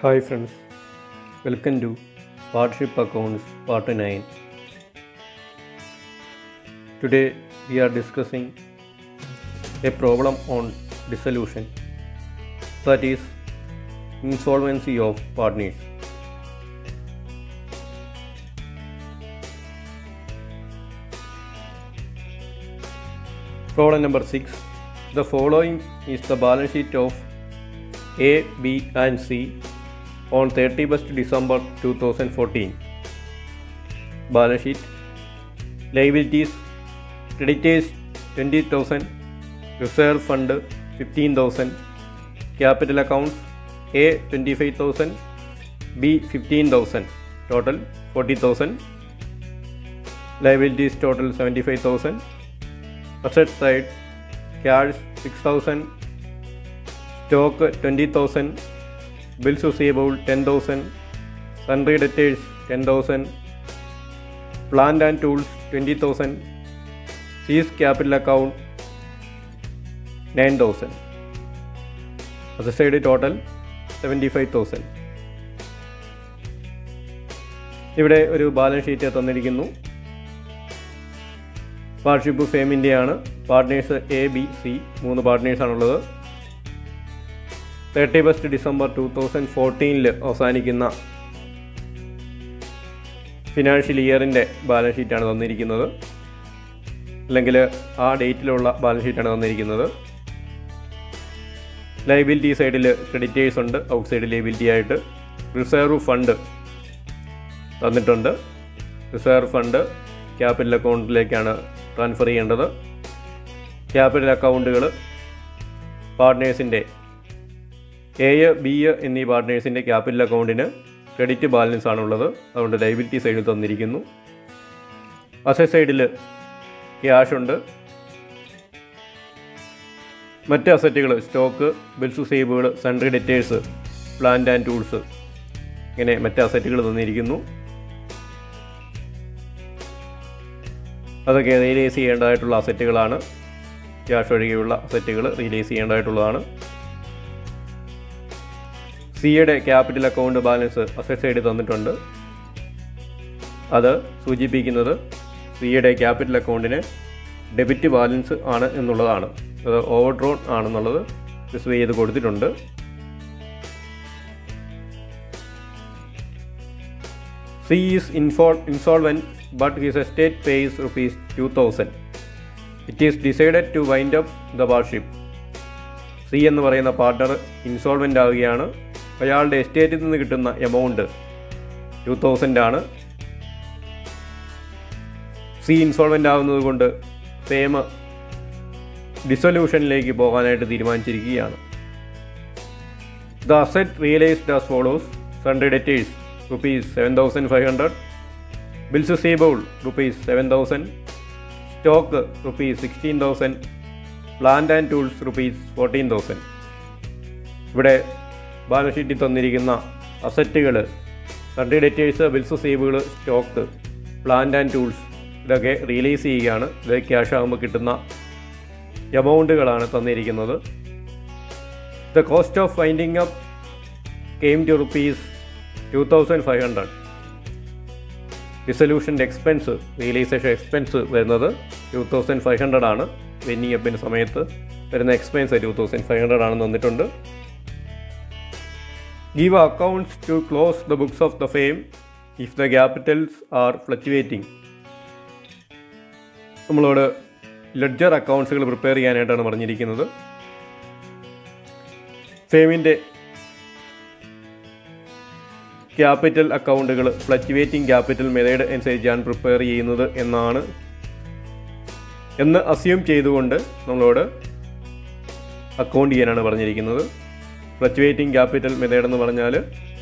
Hi friends, welcome to Partnership Accounts Part 9. Today we are discussing a problem on dissolution that is insolvency of partners. Problem number 6. The following is the balance sheet of A, B, and C on 31st December 2014. Balance sheet Liabilities Creditors 20,000 Reserve Fund 15,000 Capital Accounts A 25,000 B 15,000 Total 40,000 Liabilities total 75,000 Asset side Cash 6,000 stock 20000 bills receivable 10000 sundry debtors 10000 plant and tools 20000 seize capital account 9000 other side total 75000 ഇവിടെ ഒരു balance sheet തന്നിരിക്കുന്നു partnership ഫേമിൻ്റെയാണ് partners A B C മൂന്ന് പാർട്ട്നേഴ്സാണുള്ളത് thirty first December two thousand ഫോർട്ടീനിൽ അവസാനിക്കുന്ന financial ഇയറിൻ്റെ balance ഷീറ്റാണ് തന്നിരിക്കുന്നത് അല്ലെങ്കിൽ ആ ഡേറ്റിലുള്ള ബാലൻസ് ഷീറ്റാണ് തന്നിരിക്കുന്നത് ലൈബിലിറ്റി സൈഡിൽ ക്രെഡിറ്റേഴ്സ് ഉണ്ട് ഔട്ട് സൈഡ് ലൈബിലിറ്റി ആയിട്ട് റിസർവ് ഫണ്ട് തന്നിട്ടുണ്ട് റിസർവ് ഫണ്ട് ക്യാപിറ്റൽ അക്കൗണ്ടിലേക്കാണ് ട്രാൻസ്ഫർ ചെയ്യേണ്ടത് ക്യാപിറ്റൽ അക്കൗണ്ടുകൾ പാർട്ട്നേഴ്സിൻ്റെ എ ബി എന്നീ പാർട്ട്നേഴ്സിൻ്റെ ക്യാപിറ്റൽ അക്കൗണ്ടിന് ക്രെഡിറ്റ് ബാലൻസ് ആണുള്ളത് അതുകൊണ്ട് ലൈബിലിറ്റി സൈഡിൽ തന്നിരിക്കുന്നു അസറ്റ് സൈഡിൽ ക്യാഷ് ഉണ്ട് മറ്റ് അസറ്റുകൾ സ്റ്റോക്ക് ബിൽസ് റിസീവുകൾ sundry debtors plant and tools ഇങ്ങനെ മറ്റ് അസറ്റുകൾ തന്നിരിക്കുന്നു അതൊക്കെ റിയലൈസ് ചെയ്യേണ്ടതായിട്ടുള്ള അസറ്റുകളാണ് ക്യാഷ് ഒഴികെയുള്ള അസറ്റുകൾ റിയലൈസ് ചെയ്യേണ്ടതായിട്ടുള്ളതാണ് സിയുടെ capital account balance asset side തന്നിട്ടുണ്ട് അത് സൂചിപ്പിക്കുന്നത് സിയുടെ ക്യാപിറ്റൽ അക്കൗണ്ടിന് ഡെബിറ്റ് ബാലൻസ് ആണ് എന്നുള്ളതാണ് അത് ഓവർ ഡ്രോൺ ആണെന്നുള്ളത് സ്പെസിഫൈ ചെയ്ത് കൊടുത്തിട്ടുണ്ട് സി ഈസ് ഇൻഫോൾ insolvent but his estate pays rupees two thousand it is decided to wind up the partnership C എന്ന് പറയുന്ന പാർട്ട്ണർ ഇൻസോൾവെൻ്റ് ആവുകയാണ് അയാളുടെ എസ്റ്റേറ്റിൽ നിന്ന് കിട്ടുന്ന എമൗണ്ട് ടു തൗസൻഡ് ആണ് സി ഇൻസോൾവെൻ്റ് ആവുന്നത് കൊണ്ട് ഫേം ഡിസൊല്യൂഷനിലേക്ക് പോകാനായിട്ട് തീരുമാനിച്ചിരിക്കുകയാണ് the asset realised as follows sundry debtors rupees seven thousand five hundred bills receivable rupees seven thousand stock rupees sixteen thousand plant and tools rupees fourteen thousand ഇവിടെ balance ഷീറ്റിൽ തന്നിരിക്കുന്ന അസറ്റുകൾ sundry debtors bills സേവുകൾ stock plant and tools ഇതൊക്കെ realise ചെയ്യുകയാണ് ഇത് cash ആകുമ്പോൾ കിട്ടുന്ന എമൗണ്ടുകളാണ് തന്നിരിക്കുന്നത് the cost of finding up came to rupees two thousand five hundred ഡിസൊല്യൂഷൻ്റെ എക്സ്പെൻസ് റിയലൈസേഷൻ എക്സ്പെൻസ് വരുന്നത് ടു തൗസൻഡ് ഫൈവ് ഹൺഡ്രഡ് ആണ് വെന്നിങ് അപ്പിൻ്റെ സമയത്ത് വരുന്ന expense two thousand five hundred ആണെന്ന് തന്നിട്ടുണ്ട് give accounts to close the books of the firm if the capitals are fluctuating നമ്മളോട് ലെഡ്ജർ അക്കൗണ്ട്സുകൾ പ്രിപ്പയർ ചെയ്യാനായിട്ടാണ് പറഞ്ഞിരിക്കുന്നത് ഫേമിൻ്റെ ക്യാപിറ്റൽ അക്കൗണ്ടുകൾ ഫ്ലക്ച്വേറ്റിംഗ് ക്യാപിറ്റൽ മെത്തേഡ് അനുസരിച്ചാണ് പ്രിപ്പയർ ചെയ്യുന്നത് എന്നാണ് എന്ന് അസ്യൂം ചെയ്തുകൊണ്ട് നമ്മളോട് അക്കൗണ്ട് ചെയ്യാനാണ് പറഞ്ഞിരിക്കുന്നത് ഫ്ലക്ച്വേറ്റിംഗ് ക്യാപിറ്റൽ മെത്തേഡ് എന്ന് പറഞ്ഞാൽ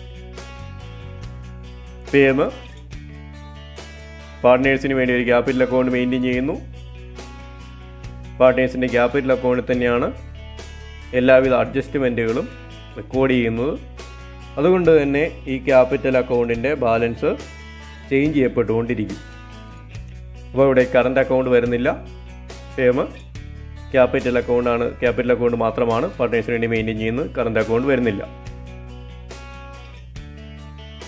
ഫേം പാർട്ട്നേഴ്സിന് വേണ്ടി ഒരു ക്യാപിറ്റൽ അക്കൗണ്ട് മെയിൻറ്റെയിൻ ചെയ്യുന്നു പാർട്ട്നേഴ്സിൻ്റെ ക്യാപിറ്റൽ അക്കൗണ്ടിൽ തന്നെയാണ് എല്ലാവിധ അഡ്ജസ്റ്റ്മെൻറ്റുകളും റെക്കോർഡ് ചെയ്യുന്നത് അതുകൊണ്ട് തന്നെ ഈ ക്യാപിറ്റൽ അക്കൗണ്ടിൻ്റെ ബാലൻസ് ചേഞ്ച് ചെയ്യപ്പെട്ടുകൊണ്ടിരിക്കും അപ്പോൾ ഇവിടെ കറണ്ട് അക്കൗണ്ട് വരുന്നില്ല ഫേം ക്യാപിറ്റൽ അക്കൗണ്ടാണ് ക്യാപിറ്റൽ അക്കൗണ്ട് മാത്രമാണ് പാർട്ട്നേഴ്സിന് വേണ്ടി മെയിൻറ്റെയിൻ ചെയ്യുന്നത് കറണ്ട് അക്കൗണ്ട് വരുന്നില്ല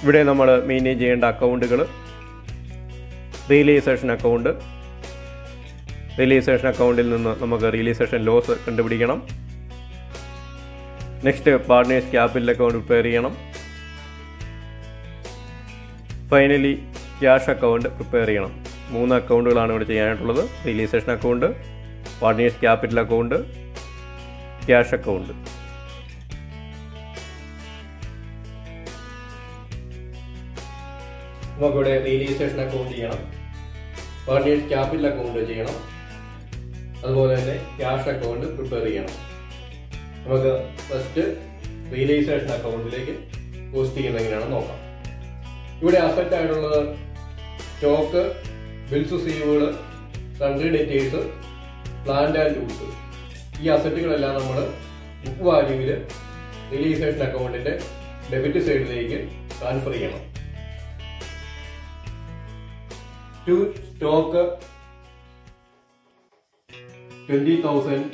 ഇവിടെ നമ്മൾ മെയിൻറ്റെയിൻ ചെയ്യേണ്ട അക്കൗണ്ടുകൾ റിയലൈസേഷൻ അക്കൗണ്ട് റിയലൈസേഷൻ അക്കൗണ്ടിൽ നിന്ന് നമുക്ക് റിയലൈസേഷൻ ലോസ് കണ്ടുപിടിക്കണം next partners capital account prepare ചെയ്യണം ഫൈനലി ക്യാഷ് അക്കൗണ്ട് പ്രിപ്പയർ ചെയ്യണം മൂന്ന് അക്കൗണ്ടുകളാണ് ഇവിടെ ചെയ്യാനായിട്ടുള്ളത് realisation account partners capital account cash account നമുക്കിവിടെ റിയലൈസേഷൻ അക്കൗണ്ട് ചെയ്യണം പാർട്ട്നേഴ്സ് ക്യാപിറ്റൽ അക്കൗണ്ട് ചെയ്യണം അതുപോലെ തന്നെ ക്യാഷ് അക്കൗണ്ട് പ്രിപ്പയർ ചെയ്യണം നമുക്ക് ഫസ്റ്റ് റിയലൈസേഷൻ അക്കൗണ്ടിലേക്ക് പോസ്റ്റ് ചെയ്യുന്നത് എങ്ങനെയാണെന്ന് നോക്കാം ഇവിടെ അസറ്റ് ആയിട്ടുള്ളത് സ്റ്റോക്ക് ബിൽസ് സീവുകൾ sundry debtors plant and tools ഈ അസറ്റുകളെല്ലാം നമ്മൾ ബുക്ക് വാല്യൂവിൽ റിയലൈസേഷൻ അക്കൗണ്ടിന്റെ ഡെബിറ്റ് സൈഡിലേക്ക് ട്രാൻസ്ഫർ ചെയ്യണം to stock twenty thousand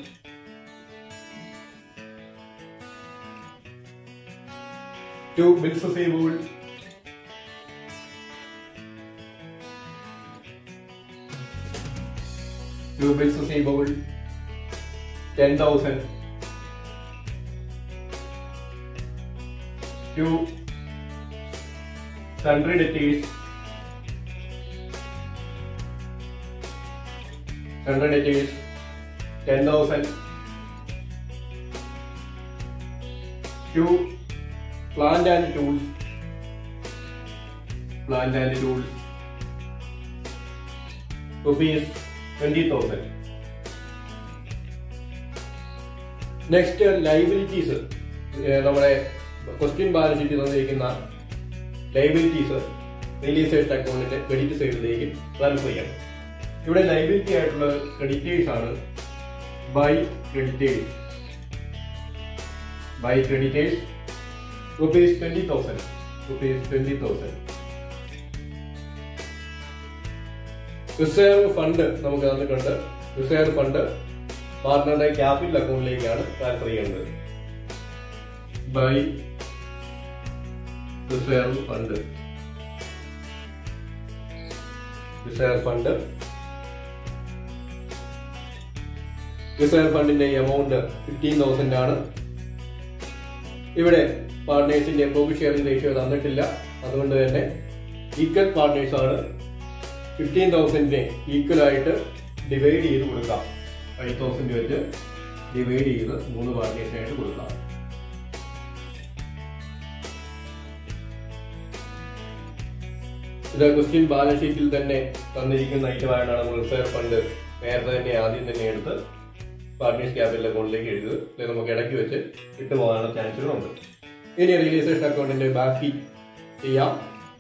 to bills receivable to bills receivable ten thousand to sundry debtors hundred it is ten thousand. Two plant and tools. Plant and tools. Rupees twenty thousand. Next liabilities നമ്മുടെ question balance sheet തന്നിരിക്കുന്ന liabilities realisation അക്കൗണ്ടിന്റെ credit സൈഡിലേക്ക് transfer ചെയ്യണം ഇവിടെ liability ആയിട്ടുള്ള creditors ആണ് by creditors by creditors rupees twenty thousand rupees twenty thousand reserve fund നമുക്ക് തന്നിട്ടുണ്ട് റിസർവ് ഫണ്ട് പാർട്ട്ണറുടെ ക്യാപിറ്റൽ അക്കൗണ്ടിലേക്കാണ് ട്രാൻസ്ഫർ ചെയ്യേണ്ടത് by reserve fund reserve fund reserve ഫണ്ടിന്റെ എമൗണ്ട് ഫിഫ്റ്റീൻ തൗസൻഡ് ആണ് ഇവിടെ പാർട്ട്നേഴ്സിന്റെ പ്രോഫിറ്റ് ഷെയറിംഗ് റേഷ്യോ തന്നിട്ടില്ല അതുകൊണ്ട് തന്നെ ഈക്വൽ പാർട്ട്നേഴ്സ് ആണ് ഫിഫ്റ്റീൻ തൗസൻഡിനെ ഈക്വൽ ആയിട്ട് ഡിവൈഡ് ചെയ്ത് കൊടുക്കാം ഫൈവ് തൗസൻഡ് വെച്ച് ഡിവൈഡ് ചെയ്ത് മൂന്ന് പാർട്ട്നേഴ്സിനായിട്ട് കൊടുക്കാം ഇത് ക്വസ്റ്റ്യൻ ബാലൻസ് ഷീറ്റിൽ തന്നെ തന്നിരിക്കുന്ന ഐറ്റമായിട്ടാണ് നമ്മൾ റിസർവ് ഫണ്ട് നേരത്തെ തന്നെ ആദ്യം തന്നെ എടുത്ത് പാർട്ട്നേഴ്സ് ക്യാപിറ്റൽ അക്കൗണ്ടിലേക്ക് എഴുതുക ഇത് നമുക്ക് ഇടയ്ക്ക് വെച്ച് വിട്ടുപോകാനുള്ള ചാൻസുകളുണ്ട് ഇനി റിയലൈസേഷൻ അക്കൗണ്ടിന്റെ ബാക്കി ചെയ്യാം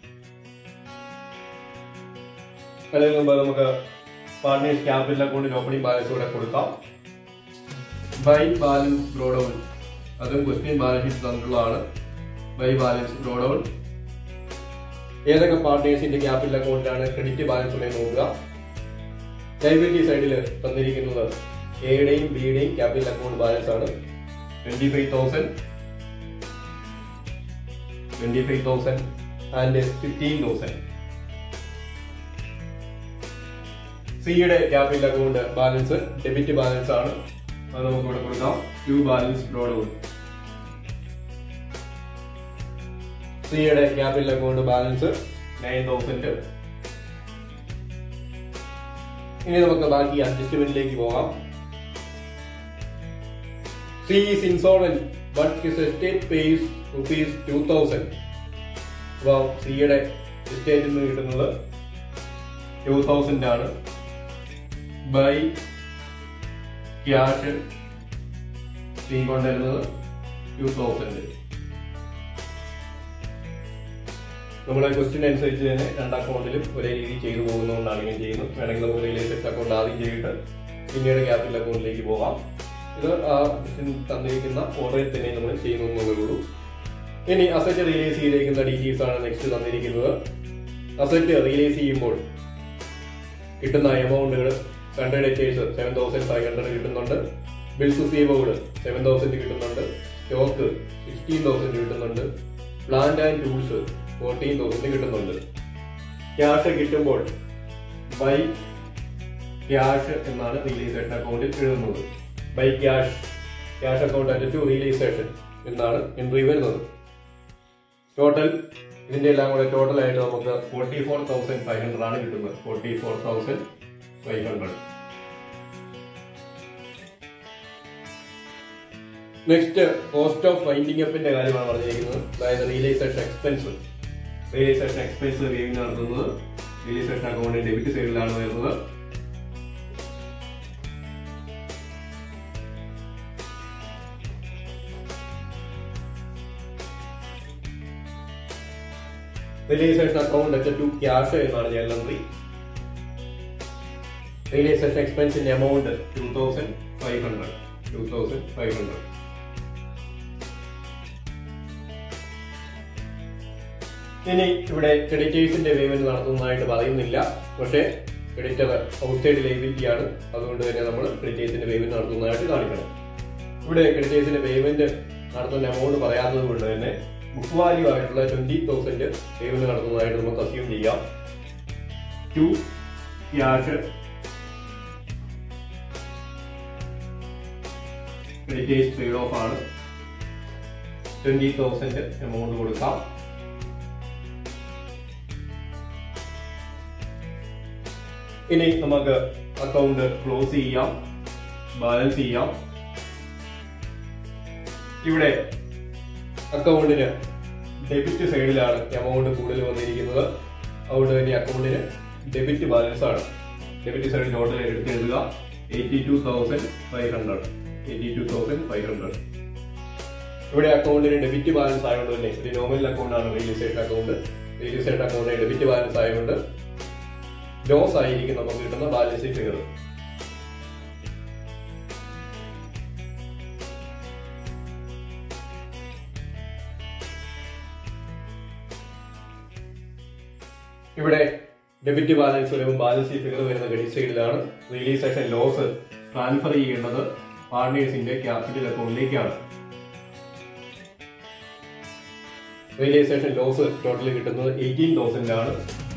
അതിന് മുമ്പ് നമുക്ക് പാർട്ട്നേഴ്സ് ക്യാപിറ്റൽ അക്കൗണ്ടിൽ ഓപ്പണിംഗ് ബാലൻസ് കൂടെ കൊടുക്കാം ബൈ ബാലൻസ് ബ്രോഡൌൺ അതും ക്വസ്റ്റ്യൻ ബാലൻസ് ഷീറ്റ് തന്നിട്ടുള്ളതാണ് ബൈ ബാലൻസ് ബ്രോഡൌൺ ഏതൊക്കെ പാർട്ട്നേഴ്സിന്റെ ക്യാപിറ്റൽ അക്കൗണ്ടിലാണ് ക്രെഡിറ്റ് ബാലൻസ് ഉള്ളത് നോക്കുക ലൈബിലിറ്റി സൈഡിൽ തന്നിരിക്കുന്നത് എയുടെയും ബിയുടെയും ക്യാപിറ്റൽ അക്കൗണ്ട് ബാലൻസ് ആണ് twenty five thousand twenty five thousand and fifteen thousand സിയുടെ capital account balance debit balance ആണ് അത് നമുക്ക് ഇവിടെ കൊടുക്കാം ടു ബാലൻസ് ബ്രോഡ് സിയുടെ capital account balance nine thousand ഇനി നമുക്ക് ബാക്കി അഡ്ജസ്റ്റ്മെന്റിലേക്ക് പോകാം C is insolvent but his estate pays rupees two thousand അപ്പോൾ സിയുടെ എസ്റ്റേറ്റിൽ നിന്ന് കിട്ടുന്നത് ടു തൗസൻഡ് ആണ് ബൈ ക്യാഷ് സി കൊണ്ടുവരുന്നത് ടു തൗസൻഡ് നമ്മുടെ ക്വസ്റ്റ്യൻ അനുസരിച്ച് തന്നെ രണ്ട് അക്കൗണ്ടിലും ഒരേ രീതിയിൽ ചെയ്തു പോകുന്നതുകൊണ്ടാണ് ഇങ്ങനെ ചെയ്യുന്നത് വേണമെങ്കിൽ നമുക്ക് റിയലൈസേഷൻ അക്കൗണ്ട് ആദ്യം ചെയ്തിട്ട് പിന്നീട് ക്യാപിറ്റൽ അക്കൗണ്ടിലേക്ക് പോകാം ഇത് ആ തന്നിരിക്കുന്ന ഓർഡറിൽ തന്നെ നമ്മൾ ചെയ്യുന്നതേ ഉള്ളൂ ഇനി അസറ്റ് റിയലൈസ് ചെയ്തിരിക്കുന്ന ഡീറ്റെയിൽസ് ആണ് നെക്സ്റ്റ് തന്നിരിക്കുന്നത് അസറ്റ് റിയലൈസ് ചെയ്യുമ്പോൾ കിട്ടുന്ന എമൗണ്ടുകൾ കണ്ടഡ് debtors seven thousand five hundred കിട്ടുന്നുണ്ട് ബിൽസ് റിസീവബിൾ സെവൻ തൗസൻഡ് കിട്ടുന്നുണ്ട് സ്റ്റോക്ക് സിക്സ്റ്റീൻ തൗസൻഡ് കിട്ടുന്നുണ്ട് plant and tools fourteen thousand കിട്ടുന്നുണ്ട് ക്യാഷ് കിട്ടുമ്പോൾ ബൈ ക്യാഷ് എന്നാണ് റിയലൈസേഷൻ അക്കൗണ്ടിൽ എഴുതുന്നത് by cash cash account at to realisation എന്നാണ് എൻട്രി വരുന്നത് ടോട്ടൽ ഇതിന്റെ എല്ലാം കൂടെ ടോട്ടൽ ആയിട്ട് നമുക്ക് forty four thousand five hundred ആണ് കിട്ടുന്നത് forty four thousand five hundred next cost of winding അപ്പിന്റെ കാര്യമാണ് പറഞ്ഞിരിക്കുന്നത് അതായത് റിയലൈസേഷൻ എക്സ്പെൻസ് റിയലൈസേഷൻ എക്സ്പെൻസ് റീവിംഗ് നടത്തുന്നത് റിയലൈസേഷൻ അക്കൗണ്ടിന്റെ ഡെബിറ്റ് സൈഡിലാണ് വരുന്നത് realisation account at to cash എന്നാണ് ജനറൽ എൻട്രി റിയലൈസേഷൻ എക്സ്പെൻസിന്റെ amount two thousand five hundred two thousand five hundred ഇനി ഇവിടെ ക്രെഡിറ്റേഴ്സിന്റെ പേയ്മെന്റ് നടത്തുന്നതായിട്ട് പറയുന്നില്ല പക്ഷേ ക്രെഡിറ്റർ ഔട്ട്സൈഡ് ലൈബിലിറ്റി ആണ് അതുകൊണ്ട് തന്നെ നമ്മൾ ക്രെഡിറ്റേഴ്സിന്റെ പേയ്മെന്റ് നടത്തുന്നതായിട്ട് കാണിക്കണം ഇവിടെ ക്രെഡിറ്റേഴ്സിന്റെ പേയ്മെന്റ് നടത്തുന്ന എമൗണ്ട് പറയാത്തത് കൊണ്ട് തന്നെ ബുക്ക് വാല്യൂ ആയിട്ടുള്ള ട്വന്റി തൗസൻഡ് പേയ്മെന്റ് നടത്തുന്നതായിട്ട് നമുക്ക് അസ്യൂം ചെയ്യാം to cash creditors paid off ആണ് ട്വന്റി തൗസൻഡ് എമൗണ്ട് കൊടുക്കാം ഇനി നമുക്ക് അക്കൗണ്ട് ക്ലോസ് ചെയ്യാം ബാലൻസ് ചെയ്യാം ഇവിടെ അക്കൗണ്ടിന് ഡെബിറ്റ് സൈഡിലാണ് എമൗണ്ട് കൂടുതൽ വന്നിരിക്കുന്നത് അതുകൊണ്ട് തന്നെ അക്കൗണ്ടിന് ഡെബിറ്റ് ബാലൻസ് ആണ് ഡെബിറ്റ് സൈഡിൽ ടോട്ടൽ എടുത്ത് എഴുതുക eighty two thousand five hundred eighty two thousand five hundred ഇവിടെ അക്കൗണ്ടിന് ഡെബിറ്റ് ബാലൻസ് ആയതുകൊണ്ട് തന്നെ ഒരു നോമിനൽ അക്കൗണ്ട് ആണ് real estate account real estate അക്കൗണ്ടിന് ഡെബിറ്റ് ബാലൻസ് ആയതുകൊണ്ട് ലോസ് ആയിരിക്കും നമുക്ക് കിട്ടുന്ന ബാലൻസ് ഫിഗർ ഇവിടെ ഡെബിറ്റ് ബാലൻസ് വരുമ്പോൾ ബാലൻസ് ഫിഗർ വരുന്ന ക്രെഡിറ്റ് സൈഡിലാണ് റിയലൈസേഷൻ ലോസ് ട്രാൻസ്ഫർ ചെയ്യേണ്ടത് പാർട്ട്നേഴ്സിന്റെ ക്യാപിറ്റൽ അക്കൗണ്ടിലേക്കാണ് റിയലൈസേഷൻ ലോസ് ടോട്ടൽ കിട്ടുന്നത് എയ്റ്റീൻ തൗസൻഡ് ആണ്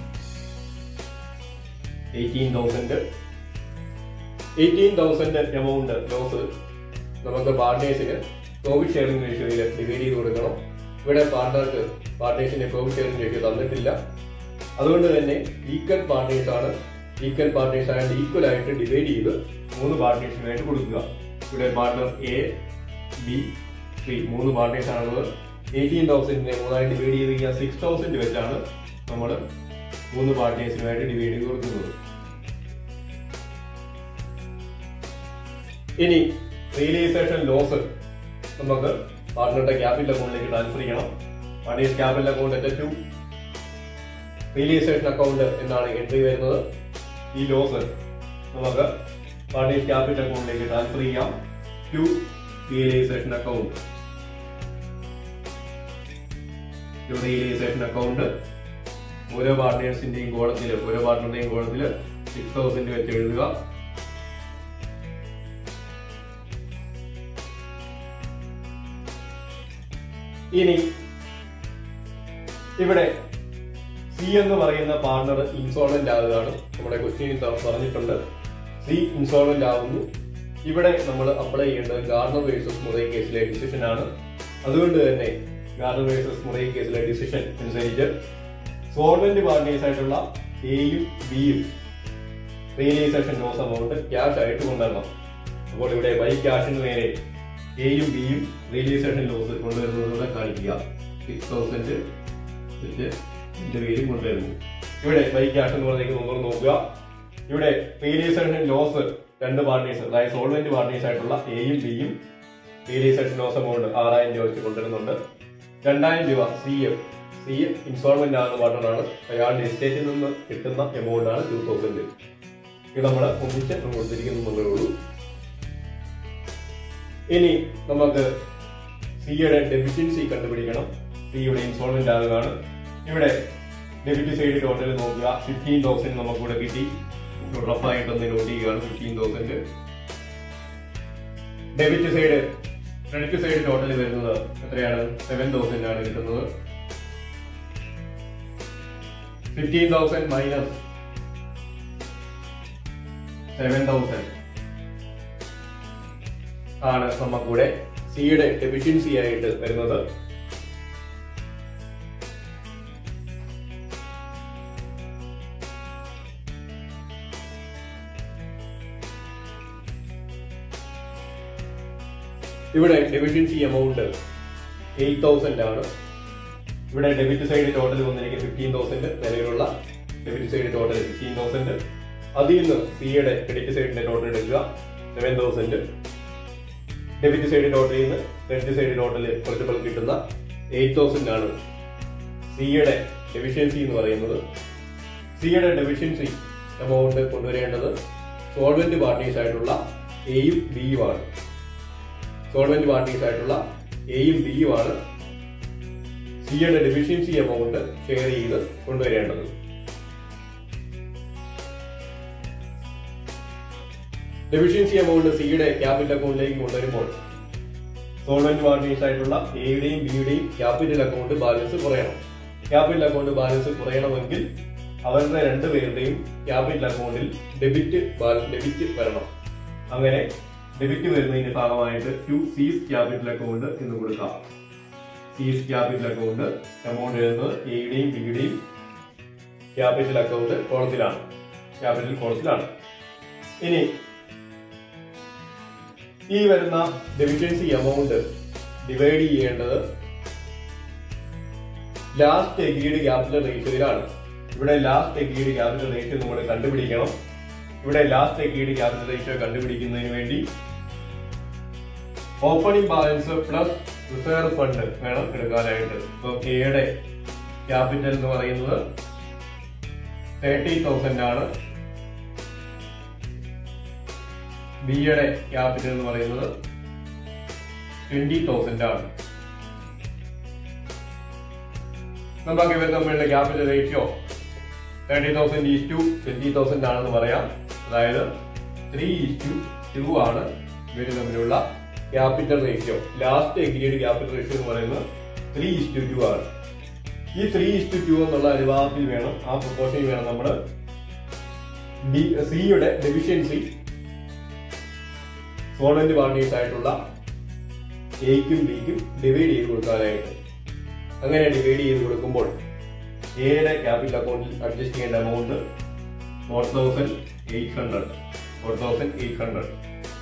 eighteen thousand eighteen thousand amount loss നമുക്ക് പാർട്ട്നേഴ്സിന് പ്രോഫിറ്റ് ഷെയറിംഗ് റേഷ്യോയിൽ ഡിവൈഡ് ചെയ്ത് കൊടുക്കണം ഇവിടെ പാർട്ട്ണർക്ക് പാർട്ട്നേഴ്സിന്റെ പ്രോഫിറ്റ് ഷെയറിംഗ് റേഷ്യോ തന്നിട്ടില്ല അതുകൊണ്ട് തന്നെ ഈക്വൽ പാർട്ട്നേഴ്സ് ആണ് ഈക്വൽ പാർട്ട്നേഴ്സ് ആയതുകൊണ്ട് ഈക്വൽ ആയിട്ട് ഡിവൈഡ് ചെയ്ത് മൂന്ന് പാർട്ട്നേഴ്സിനായിട്ട് കൊടുക്കുക ഇവിടെ പാർട്ട്ണർ എ ബി സി മൂന്ന് പാർട്ട്നേഴ്സ് ആണുള്ളത് എയ്റ്റീൻ തൗസൻഡിനെ മൂന്നായി ഡിവൈഡ് ചെയ്ത് കഴിഞ്ഞാൽ സിക്സ് തൗസൻഡ് വെച്ചാണ് നമ്മൾ മൂന്ന് പാർട്ട്നേഴ്സിനുമായിട്ട് ഡിവൈഡ് ചെയ്ത് കൊടുക്കുന്നത് ഇനി റിയലൈസേഷൻ ലോസ് നമുക്ക് പാർട്ട്ണറുടെ ക്യാപിറ്റൽ അക്കൗണ്ടിലേക്ക് ട്രാൻസ്ഫർ ചെയ്യണം partners capital account at to realisation account എന്നാണ് എൻട്രി വരുന്നത് ഈ ലോസ് നമുക്ക് പാർട്ട്നേഴ്സ് ക്യാപിറ്റൽ അക്കൗണ്ടിലേക്ക് ട്രാൻസ്ഫർ ചെയ്യാം to realisation account to realisation account ഓരോ പാർട്ട്നേഴ്സിന്റെയും കോളത്തിൽ ഓരോ പാർട്ട്ണറുടെയും കോളത്തിൽ സിക്സ് തൗസൻഡ് വെച്ച് എഴുതുക ഇനി ഇവിടെ സി എന്ന് പറയുന്ന പാർട്ണർ ഇൻസോൾവെന്റ് ആകുകയാണ് നമ്മുടെ ക്വസ്റ്റ്യൻ പറഞ്ഞിട്ടുണ്ട് സി ഇൻസോൾവെന്റ് ആകുന്നു ഇവിടെ നമ്മൾ അപ്ലൈ ചെയ്യേണ്ടത് ഗാർണർ വേഴ്സസ് മുറൈ കേസിലെ ഡിസിഷൻ ആണ് അതുകൊണ്ട് തന്നെ ഗാർണർ വേഴ്സസ് മുറൈ കേസിലെ ഡിസിഷൻ അനുസരിച്ച് സോൾവെന്റ് പാർട്ട്നേഴ്സ് ആയിട്ടുള്ള എയും ബിയും റിയലൈസേഷൻ ലോസ് എമൗണ്ട് ക്യാഷ് ആയിട്ട് കൊണ്ടുവരണം അപ്പോൾ ഇവിടെ ബൈ ക്യാഷിന് നേരെ എയും ബിയും റിയലൈസേഷൻ ലോസ് കൊണ്ടുവരുന്നതോടെ കാണിക്കുക സിക്സ് തൗസൻഡ് വെച്ച് ഇന്റർവ്യൂവിൽ കൊണ്ടുവരുന്നു ഇവിടെ ബൈ ക്യാഷ് എന്ന് പറഞ്ഞേക്ക് നമ്മൾ നോക്കുക ഇവിടെ റിയലൈസേഷൻ ലോസ് രണ്ട് പാർട്ടീസ് അതായത് സോൾവെന്റ് പാർട്ടീസ് ആയിട്ടുള്ള എയും ബിയും റിയലൈസേഷൻ ലോസ് എമൗണ്ട് ആറായിരം രൂപ വെച്ച് കൊണ്ടുവരുന്നുണ്ട് രണ്ടായിരം രൂപ C M C M instalment ആകുന്ന പാർട്ണറാണ് അയാളുടെ എസ്റ്റേറ്റിൽ നിന്ന് കിട്ടുന്ന എമൗണ്ട് ആണ് ടൂ തൗസൻഡ് ഇത് നമ്മൾ ഒന്നിച്ച് കൊടുത്തിരിക്കുന്നുള്ളേ ഉള്ളൂ ഇനി നമുക്ക് സിയുടെ ഡെഫിഷ്യൻസി കണ്ടുപിടിക്കണം സിയുടെ ഇൻസ്റ്റാൾമെന്റ് ആകുകയാണ് ഇവിടെ ഡെബിറ്റ് സൈഡ് ടോട്ടൽ നോക്കുക ഫിഫ്റ്റീൻ തൗസൻഡ് നമുക്ക് ഇവിടെ കിട്ടി റഫായിട്ടൊന്ന് നോട്ട് ചെയ്യുകയാണ് fifteen thousand debit side credit side total വരുന്നത് എത്രയാണ് സെവൻ തൗസൻഡ് ആണ് കിട്ടുന്നത് fifteen thousand minus seven thousand ആണ് നമുക്കൂടെ സിയുടെ ഡെഫിഷ്യൻസി ആയിട്ട് വരുന്നത് ഇവിടെ ഡെഫിഷ്യൻസി എമൗണ്ട് എയ്റ്റ് തൗസൻഡ് ആണ് ഇവിടെ ഡെബിറ്റ് സൈഡ് ടോട്ടൽ വന്നിരിക്കുന്നത് ഫിഫ്റ്റീൻ തൗസൻഡ് നിലവിലുള്ള debit side total fifteen thousand അതിൽ നിന്ന് സിയുടെ ക്രെഡിറ്റ് സൈഡിന്റെ ടോട്ടൽ എടുക്കുക സെവൻ തൗസൻഡ് ഡെബിറ്റ് സൈഡ് ടോട്ടലിൽ നിന്ന് ക്രെഡിറ്റ് സൈഡ് ടോട്ടൽ കുറച്ചപ്പോൾ കിട്ടുന്ന എയ്റ്റ് തൗസൻഡ് ആണ് സിയുടെ ഡെഫിഷ്യൻസി എന്ന് പറയുന്നത് സിയുടെ ഡെഫിഷ്യൻസി എമൗണ്ട് കൊണ്ടുവരേണ്ടത് സോൾവെന്റ് പാർട്ടീസ് ആയിട്ടുള്ള എയും ബിയും ആണ് സോൾവെന്റ് പാർട്ടീസ് ആയിട്ടുള്ള എയും ബിയും ആണ് സിയുടെ ഡെഫിഷ്യൻസി എമൗണ്ട് ഷെയർ ചെയ്ത് കൊണ്ടുവരേണ്ടത് ഡെഫിഷ്യൻസി എമൗണ്ട് സിയുടെ ക്യാപിറ്റൽ അക്കൗണ്ടിലേക്ക് കൊണ്ടുവരുമ്പോൾ സോൾവെന്റ് പാർട്ടീസ് ആയിട്ടുള്ള എയുടെയും ബിയുടെയും ക്യാപിറ്റൽ അക്കൗണ്ട് ബാലൻസ് കുറയണം ക്യാപിറ്റൽ അക്കൗണ്ട് ബാലൻസ് കുറയണമെങ്കിൽ അവരുടെ രണ്ടുപേരുടെയും ക്യാപിറ്റൽ അക്കൗണ്ടിൽ ഡെബിറ്റ് ഡെബിറ്റ് വരണം അങ്ങനെ ഡെബിറ്റ് വരുന്നതിന്റെ ഭാഗമായിട്ട് ടു സീസ് ക്യാപിറ്റൽ അക്കൗണ്ട് എന്ന് കൊടുക്കാം സീസ് ക്യാപിറ്റൽ അക്കൗണ്ട് എമൗണ്ട് എഴുതുന്നത് എയുടെയും ബിയുടെയും ക്യാപിറ്റൽ അക്കൗണ്ട് കോളത്തിലാണ് ക്യാപിറ്റൽ കോളത്തിലാണ് ഇനി ഈ വരുന്ന ഡെഫിഷ്യൻസി എമൗണ്ട് ഡിവൈഡ് ചെയ്യേണ്ടത് ലാസ്റ്റ് എഗ്രീഡ് ക്യാപിറ്റൽ റേഷ്യോയിലാണ് ഇവിടെ ലാസ്റ്റ് എഗ്രീഡ് ക്യാപിറ്റൽ റേഷ്യോ നമ്മൾ കണ്ടുപിടിക്കണം ഇവിടെ ലാസ്റ്റ് എഗ്രീഡ് ക്യാപിറ്റൽ റേഷ്യോ കണ്ടുപിടിക്കുന്നതിന് വേണ്ടി opening balance plus reserve fund വേണം എടുക്കാനായിട്ട് ഇപ്പൊ എയുടെ ക്യാപിറ്റൽ എന്ന് പറയുന്നത് തേർട്ടി തൗസൻഡ് ആണ് ബിയുടെ ക്യാപിറ്റൽ എന്ന് പറയുന്നത് ട്വന്റി തൗസൻഡ് ആണ് നമുക്ക് ഇവർ തമ്മിലുള്ള capital ratio thirty thousand is to twenty thousand ആണെന്ന് പറയാം അതായത് ത്രീ ഈസ് ടു ടു ആണ് ഇവർ തമ്മിലുള്ള capital ratio last agreed capital ratio എന്ന് പറയുന്നത് ത്രീ ഈസ് ടു ടു ആണ് ഈ ത്രീ ഈസ് ടു ടു എന്നുള്ള അനുപാതത്തിൽ വേണം ആ പ്രൊപ്പോർഷനിൽ വേണം നമ്മൾ സിയുടെ ഡെഫിഷ്യൻസി സോളന്റ് പാർട്ടീസ് ആയിട്ടുള്ള എയ്ക്കും ബിക്കും ഡിവൈഡ് ചെയ്ത് കൊടുക്കാനായിട്ട് അങ്ങനെ ഡിവൈഡ് ചെയ്ത് കൊടുക്കുമ്പോൾ എയുടെ ക്യാപിറ്റൽ അക്കൗണ്ടിൽ അഡ്ജസ്റ്റ് ചെയ്യേണ്ട amount four thousand eight hundred four thousand eight hundred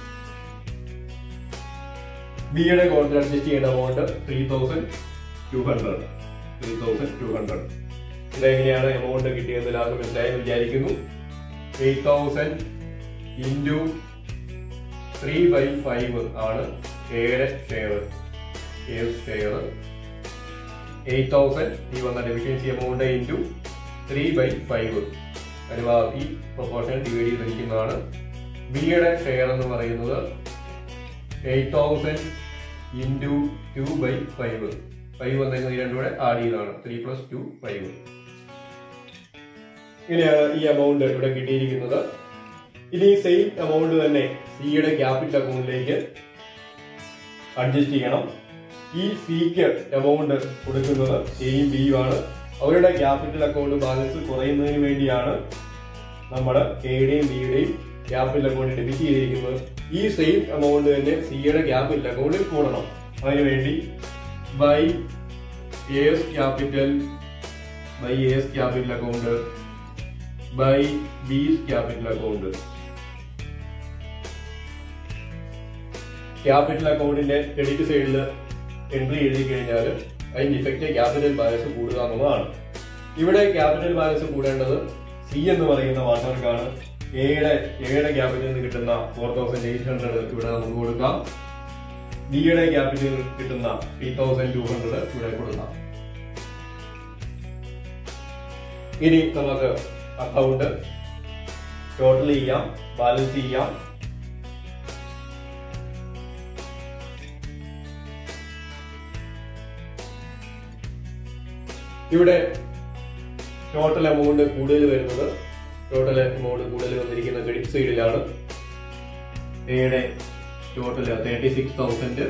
ബിയുടെ അക്കൗണ്ടിൽ അഡ്ജസ്റ്റ് ചെയ്യേണ്ട amount three thousand two hundred three thousand two hundred ഇതെങ്ങനെയാണ് എമൗണ്ട് കിട്ടിയത് എല്ലാവർക്കും മനസ്സിലായെന്ന് വിചാരിക്കുന്നു eight thousand into three by five ആണ് എയുടെ ഷെയർ ഷെയർ എയ്റ്റ് തൗസൻഡ് ഈ വന്ന deficiency amount into three by five അനുപാതം ഈ പ്രൊപ്പോർഷൻ ഡിവൈഡ് ചെയ്തിരിക്കുന്നതാണ് ബിയുടെ ഷെയർ എന്ന് പറയുന്നത് eight thousand into two by five five വന്നിരുന്നത് ഈ രണ്ടും കൂടെ ആഡ് ചെയ്തതാണ് ത്രീ പ്ലസ് ടു ഫൈവ് ഇങ്ങനെയാണ് ഈ എമൗണ്ട് ഇവിടെ കിട്ടിയിരിക്കുന്നത് ഇനി സെയിം എമൗണ്ട് തന്നെ സിയുടെ ക്യാപിറ്റൽ അക്കൗണ്ടിലേക്ക് അഡ്ജസ്റ്റ് ചെയ്യണം ഈ സിക്ക് എമൗണ്ട് കൊടുക്കുന്നത് എയും ബിയും ആണ് അവരുടെ ക്യാപിറ്റൽ അക്കൗണ്ട് ബാലൻസ് കുറയുന്നതിന് വേണ്ടിയാണ് നമ്മൾ എയുടെയും ബിയുടെയും ക്യാപിറ്റൽ അക്കൗണ്ട് ഡെബിറ്റ് ചെയ്തിരിക്കുന്നത് ഈ സെയിം എമൗണ്ട് തന്നെ സിയുടെ ക്യാപിറ്റൽ അക്കൗണ്ടിൽ കൂടണം അതിനുവേണ്ടി by A's capital by A's capital account by B's capital account capital അക്കൗണ്ടിന്റെ ക്രെഡിറ്റ് സൈഡിൽ എൻട്രി എഴുതി കഴിഞ്ഞാൽ അതിന്റെ ഇഫക്റ്റ് ക്യാപിറ്റൽ ബാലൻസ് കൂടുക എന്നുള്ളതാണ് ഇവിടെ ക്യാപിറ്റൽ ബാലൻസ് കൂടേണ്ടത് സി എന്ന് പറയുന്ന വാട്ടർക്കാണ് എയുടെ എയുടെ ക്യാപിറ്റലിൽ നിന്ന് കിട്ടുന്ന ഫോർ തൗസൻഡ് എയ്റ്റ് ഹൺഡ്രഡ് ഇവിടെ നമുക്ക് കൊടുക്കാം ഡിയുടെ ക്യാപിറ്റലിൽ കിട്ടുന്ന ത്രീ തൗസൻഡ് ടു ഹൺഡ്രഡ് ഇവിടെ കൊടുക്കാം ഇനി നമുക്ക് അക്കൗണ്ട് ടോട്ടൽ ചെയ്യാം ബാലൻസ് ചെയ്യാം ഇവിടെ ടോട്ടൽ എമൗണ്ട് കൂടുതൽ വരുന്നത് ടോട്ടൽ എമൗണ്ട് കൂടുതൽ വന്നിരിക്കുന്ന ക്രെഡിറ്റ് സൈഡിലാണ് എയുടെ ടോട്ടൽ തേർട്ടി സിക്സ് തൗസൻഡ്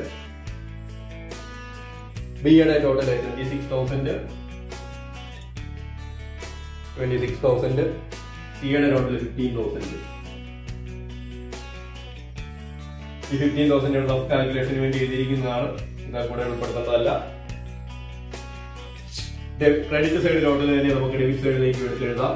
ബിയുടെ total twenty six thousand twenty six thousand സിയുടെ നോട്ടിൽ ഫിഫ്റ്റീൻ തൗസൻഡ് ഈ ഫിഫ്റ്റീൻ തൗസൻഡ് റഫ് കാൽക്കുലേഷന് വേണ്ടി എഴുതിയിരിക്കുന്നതാണ് ഇതാ കൂടെ ഉൾപ്പെടുത്തേണ്ടതല്ല ക്രെഡിറ്റ് സൈഡിലോട്ട് തന്നെ നമുക്ക് ഡെബിറ്റ് സൈഡിലേക്ക് എടുത്ത് എഴുതാം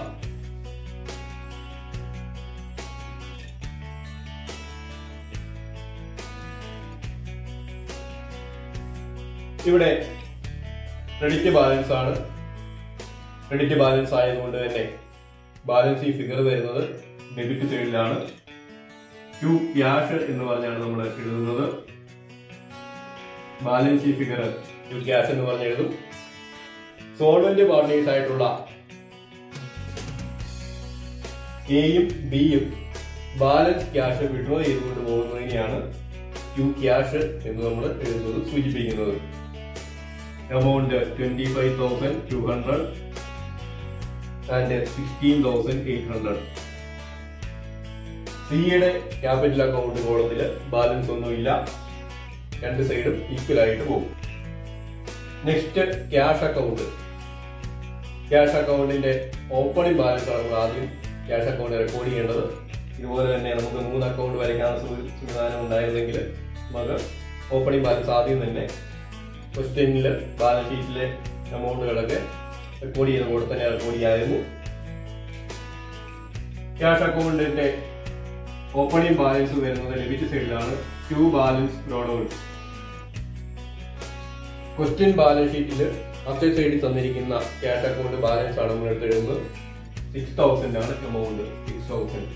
ഇവിടെ ക്രെഡിറ്റ് ബാലൻസ് ആണ് ക്രെഡിറ്റ് ബാലൻസ് ആയതുകൊണ്ട് തന്നെ ബാലൻസ് ഈ ഫിഗർ വരുന്നത് ഡെബിറ്റ് സൈഡിലാണ് ക്യൂ ക്യാഷ് എന്ന് പറഞ്ഞാണ് നമ്മൾ എഴുതുന്നത് ബാലൻസ് ഈ ഫിഗർ ക്യൂ ക്യാഷ് എന്ന് പറഞ്ഞ് എഴുതും സോൾവെന്റ് പാർട്ട്നേഴ്സ് ആയിട്ടുള്ള എയും ബിയും ബാലൻസ് ക്യാഷ് വിഡ്രോ ചെയ്തുകൊണ്ട് പോകുന്നതിനെയാണ് ക്യൂ ക്യാഷ് എന്ന് നമ്മൾ എഴുതുന്നത് സൂചിപ്പിക്കുന്നത് amount twenty five thousand two hundred and sixteen thousand eight hundred സിയുടെ ക്യാപിറ്റൽ അക്കൗണ്ട് കോളത്തിൽ ബാലൻസ് ഒന്നുമില്ല രണ്ട് സൈഡും ഈക്വൽ ആയിട്ട് പോകും നെക്സ്റ്റ് ക്യാഷ് അക്കൗണ്ട് ക്യാഷ് അക്കൗണ്ടിന്റെ ഓപ്പണിംഗ് ബാലൻസ് ആണ് നമ്മൾ ആദ്യം ക്യാഷ് അക്കൗണ്ട് റെക്കോർഡ് ചെയ്യേണ്ടത് ഇതുപോലെ തന്നെ നമുക്ക് മൂന്ന് അക്കൗണ്ട് വരയ്ക്കാനുള്ള സു- സംവിധാനം ഉണ്ടായിരുന്നെങ്കിൽ നമുക്ക് ഓപ്പണിംഗ് ബാലൻസ് ആദ്യം തന്നെ ക്വസ്റ്റ്യനിൽ ബാലൻസ് ഷീറ്റിലെ എമൗണ്ടുകളൊക്കെ റെക്കോർഡ് ചെയ്ത കൂടെ തന്നെ റെക്കോർഡ് ചെയ്യായിരുന്നു ക്യാഷ് അക്കൗണ്ടിന്റെ ഓപ്പണിംഗ് ബാലൻസ് വരുന്നത് ഡെബിറ്റ് സൈഡിലാണ് ക്യൂ ബാലൻസ് ബ്രോഡൌൺ ക്വസ്റ്റ്യൻ ബാലൻസ് ഷീറ്റിൽ അസറ്റ് സൈഡിൽ തന്നിരിക്കുന്ന ക്യാഷ് അക്കൗണ്ട് ബാലൻസ് ആണ് നമ്മൾ എടുത്ത് എഴുതുന്നത് സിക്സ് തൗസൻഡ് ആണ് എമൗണ്ട് സിക്സ് തൗസൻഡ്